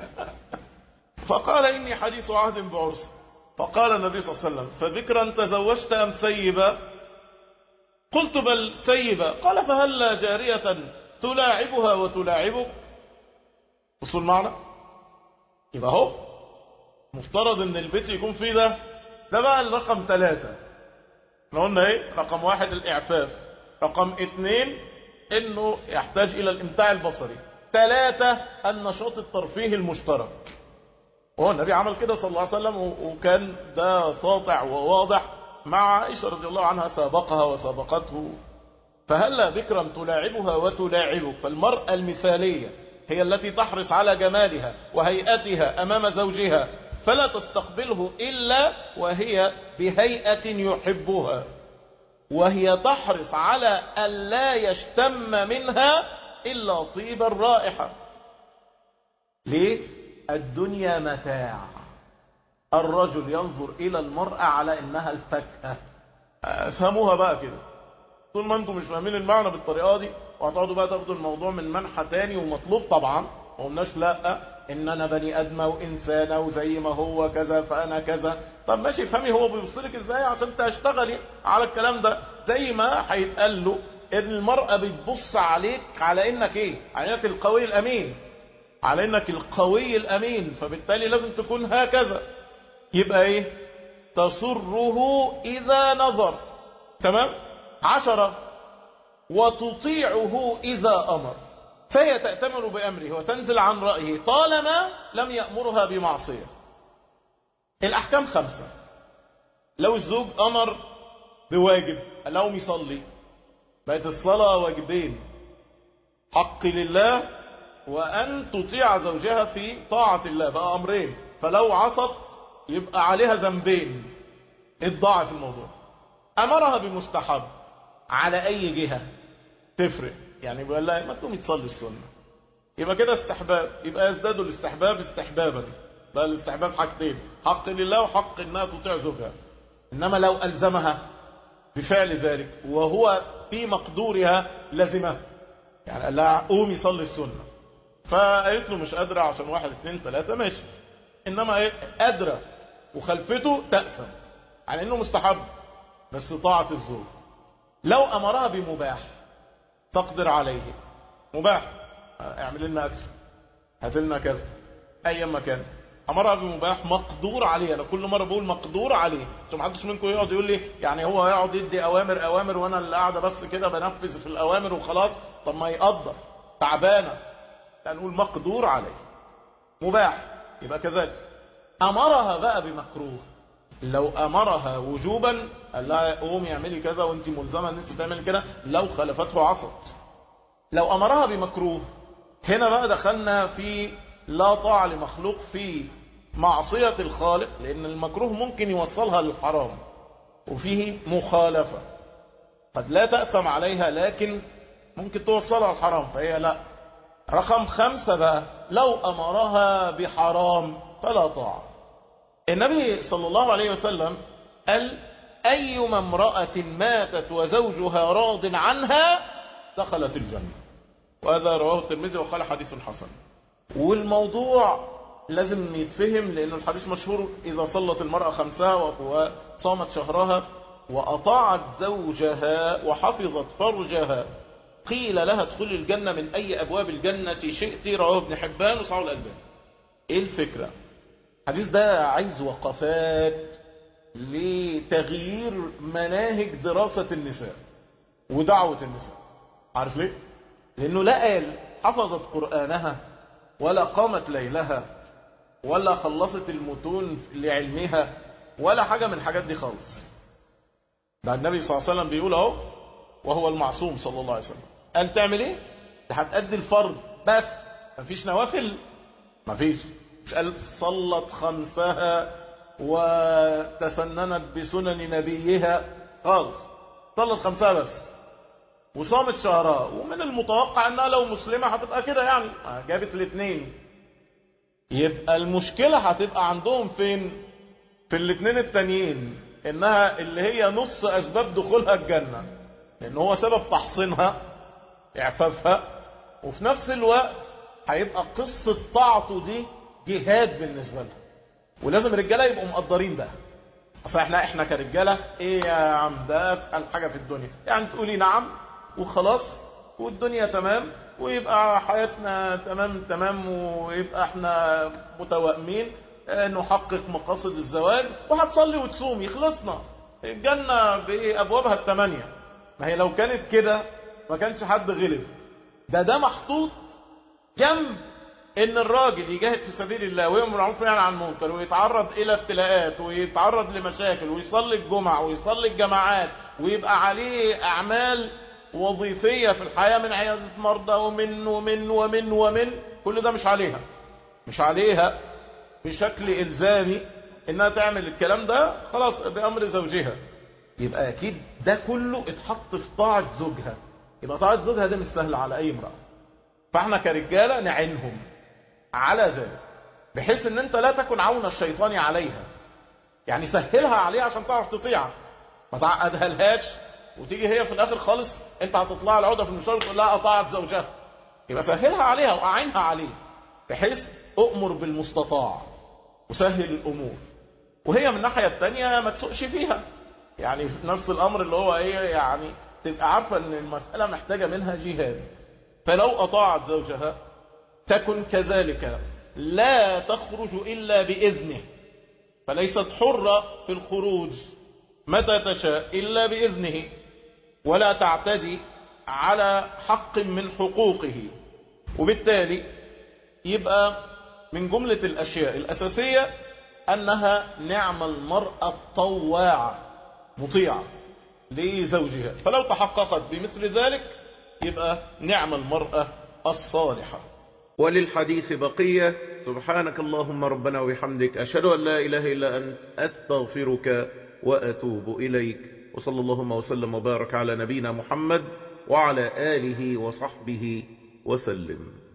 فقال إني حديث عهد بعرس فقال النبي صلى الله عليه وسلم فبكرا تزوجت أم سيبا قلت بل سيبا قال فهل جارية تلاعبها وتلاعبك وصل معنا يبقى هو مفترض ان البيت يكون فيه ده ده بقى الرقم ثلاثة احنا قلنا ايه رقم واحد الاعفاف رقم اثنين انه يحتاج الى الامتاع البصري ثلاثة النشاط الترفيهي المشترك وهو النبي عمل كده صلى الله عليه وسلم وكان ده ساطع وواضح مع عائشة رضي الله عنها سابقها وسابقته فهلا بكرا تلاعبها وتلاعبك فالمرأة المثالية هي التي تحرص على جمالها وهيئتها أمام زوجها فلا تستقبله إلا وهي بهيئة يحبها وهي تحرص على ألا يشتم منها إلا طيب الرائحة ليه؟ الدنيا متاع الرجل ينظر إلى المرأة على إنها الفكهة افهموها بقى كده طول ما انتم مش فاهمين المعنى بالطريقة دي وهتقعدوا بقى تاخدوا الموضوع من منحى تاني ومطلوب طبعا ما قلناش لا ان انا بني ادمه وانسانه وزي ما هو كذا فانا كذا طب ماشي افهمي هو بيوصلك ازاي عشان تشتغلي على الكلام ده زي ما هيتقال له ان المرأة بتبص عليك على انك ايه على انك القوي الامين على انك القوي الامين فبالتالي لازم تكون هكذا يبقى ايه تسره اذا نظر تمام عشرة وتطيعه اذا امر فهي تأتمر بأمره وتنزل عن رأيه طالما لم يأمرها بمعصية الأحكام خمسة لو الزوج أمر بواجب لو يصلي بقت الصلاة واجبين حق لله وأن تطيع زوجها في طاعة الله بقى أمرين فلو عصت يبقى عليها ذنبين الضعف الموضوع أمرها بمستحب على أي جهة تفرق يعني بيقول لها ما تقومي تصلي السنة يبقى كده استحباب يبقى يزداد الاستحباب استحبابا ده الاستحباب حاجتين حق لله وحق انها تطيع زوجها انما لو الزمها بفعل ذلك وهو في مقدورها لزمها يعني قال لها قومي صلي السنة فقالت له مش قادرة عشان واحد اثنين ثلاثة ماشي انما ايه قادرة وخلفته تأسم على انه مستحب بس طاعة الزوج لو امرها بمباح تقدر عليه مباح اعمل لنا اكل هات لنا كذا اي مكان امرها بمباح مقدور عليه انا كل مره بقول مقدور عليه عشان ما حدش منكم يقعد يقول لي يعني هو يقعد يدي اوامر اوامر وانا اللي قاعده بس كده بنفذ في الاوامر وخلاص طب ما يقدر تعبانه نقول مقدور عليه مباح يبقى كذلك أمرها بقى بمكروه لو أمرها وجوبا قال لها قومي اعملي كذا وانت ملزمة ان انت تعملي كده لو خالفته عصت لو أمرها بمكروه هنا بقى دخلنا في لا طاعة لمخلوق في معصية الخالق لأن المكروه ممكن يوصلها للحرام وفيه مخالفة قد لا تأثم عليها لكن ممكن توصلها الحرام فهي لا رقم خمسة بقى لو أمرها بحرام فلا طاعة النبي صلى الله عليه وسلم قال أيما امرأة ماتت وزوجها راض عنها دخلت الجنة وهذا رواه الترمذي وقال حديث حسن والموضوع لازم يتفهم لأن الحديث مشهور إذا صلت المرأة خمسها وصامت شهرها وأطاعت زوجها وحفظت فرجها قيل لها ادخلي الجنة من أي أبواب الجنة شئت رواه ابن حبان وصعوا الألبان إيه الفكرة الحديث ده عايز وقفات لتغيير مناهج دراسة النساء ودعوة النساء عارف ليه؟ لأنه لا قال حفظت قرآنها ولا قامت ليلها ولا خلصت المتون لعلمها ولا حاجة من الحاجات دي خالص ده النبي صلى الله عليه وسلم بيقول اهو وهو المعصوم صلى الله عليه وسلم قال تعمل ايه ده هتأدي الفرض بس مفيش نوافل مفيش مش قال صلت خمسها وتسننت بسنن نبيها خالص صلت خمسها بس وصامت شهرها ومن المتوقع انها لو مسلمة هتبقى كده يعني جابت الاثنين يبقى المشكلة هتبقى عندهم فين في الاثنين التانيين انها اللي هي نص اسباب دخولها الجنة لان هو سبب تحصينها اعفافها وفي نفس الوقت هيبقى قصة طاعته دي جهاد بالنسبة لها ولازم الرجالة يبقوا مقدرين بقى اصل احنا احنا كرجالة ايه يا عم ده اسهل حاجة في الدنيا يعني تقولي نعم وخلاص والدنيا تمام ويبقى حياتنا تمام تمام ويبقى احنا متوائمين نحقق مقاصد الزواج وهتصلي وتصوم يخلصنا الجنة بأبوابها الثمانية ما هي لو كانت كده ما كانش حد غلب ده ده محطوط جنب ان الراجل يجاهد في سبيل الله ويأمر بالمعروف وينهى عن المنكر ويتعرض الى ابتلاءات ويتعرض لمشاكل ويصلي الجمعة ويصلي الجماعات ويبقى عليه اعمال وظيفية في الحياة من عيادة مرضى ومن ومن ومن ومن كل ده مش عليها مش عليها بشكل إلزامي إنها تعمل الكلام ده خلاص بأمر زوجها يبقى أكيد ده كله اتحط في طاعة زوجها يبقى طاعة زوجها ده مش سهل على أي امرأة فاحنا كرجالة نعينهم على ذلك بحيث ان انت لا تكن عون الشيطان عليها يعني سهلها عليها عشان تعرف تطيعها ما تعقدها لهاش وتيجي هي في الاخر خالص انت هتطلع العقده في المشوار وتقول لها اطاعت زوجها يبقى سهلها عليها واعينها عليه بحيث اؤمر بالمستطاع وسهل الامور وهي من الناحيه الثانيه ما تسوقش فيها يعني في نفس الامر اللي هو ايه يعني تبقى عارفه ان المساله محتاجه منها جهاد فلو اطاعت زوجها تكن كذلك لا تخرج الا باذنه فليست حره في الخروج متى تشاء الا باذنه ولا تعتدي على حق من حقوقه وبالتالي يبقى من جملة الأشياء الأساسية أنها نعم المرأة الطواعة مطيعة لزوجها فلو تحققت بمثل ذلك يبقى نعم المرأة الصالحة وللحديث بقية سبحانك اللهم ربنا وبحمدك أشهد أن لا إله إلا أنت أستغفرك وأتوب إليك وصلى اللهم وسلم وبارك على نبينا محمد وعلى آله وصحبه وسلم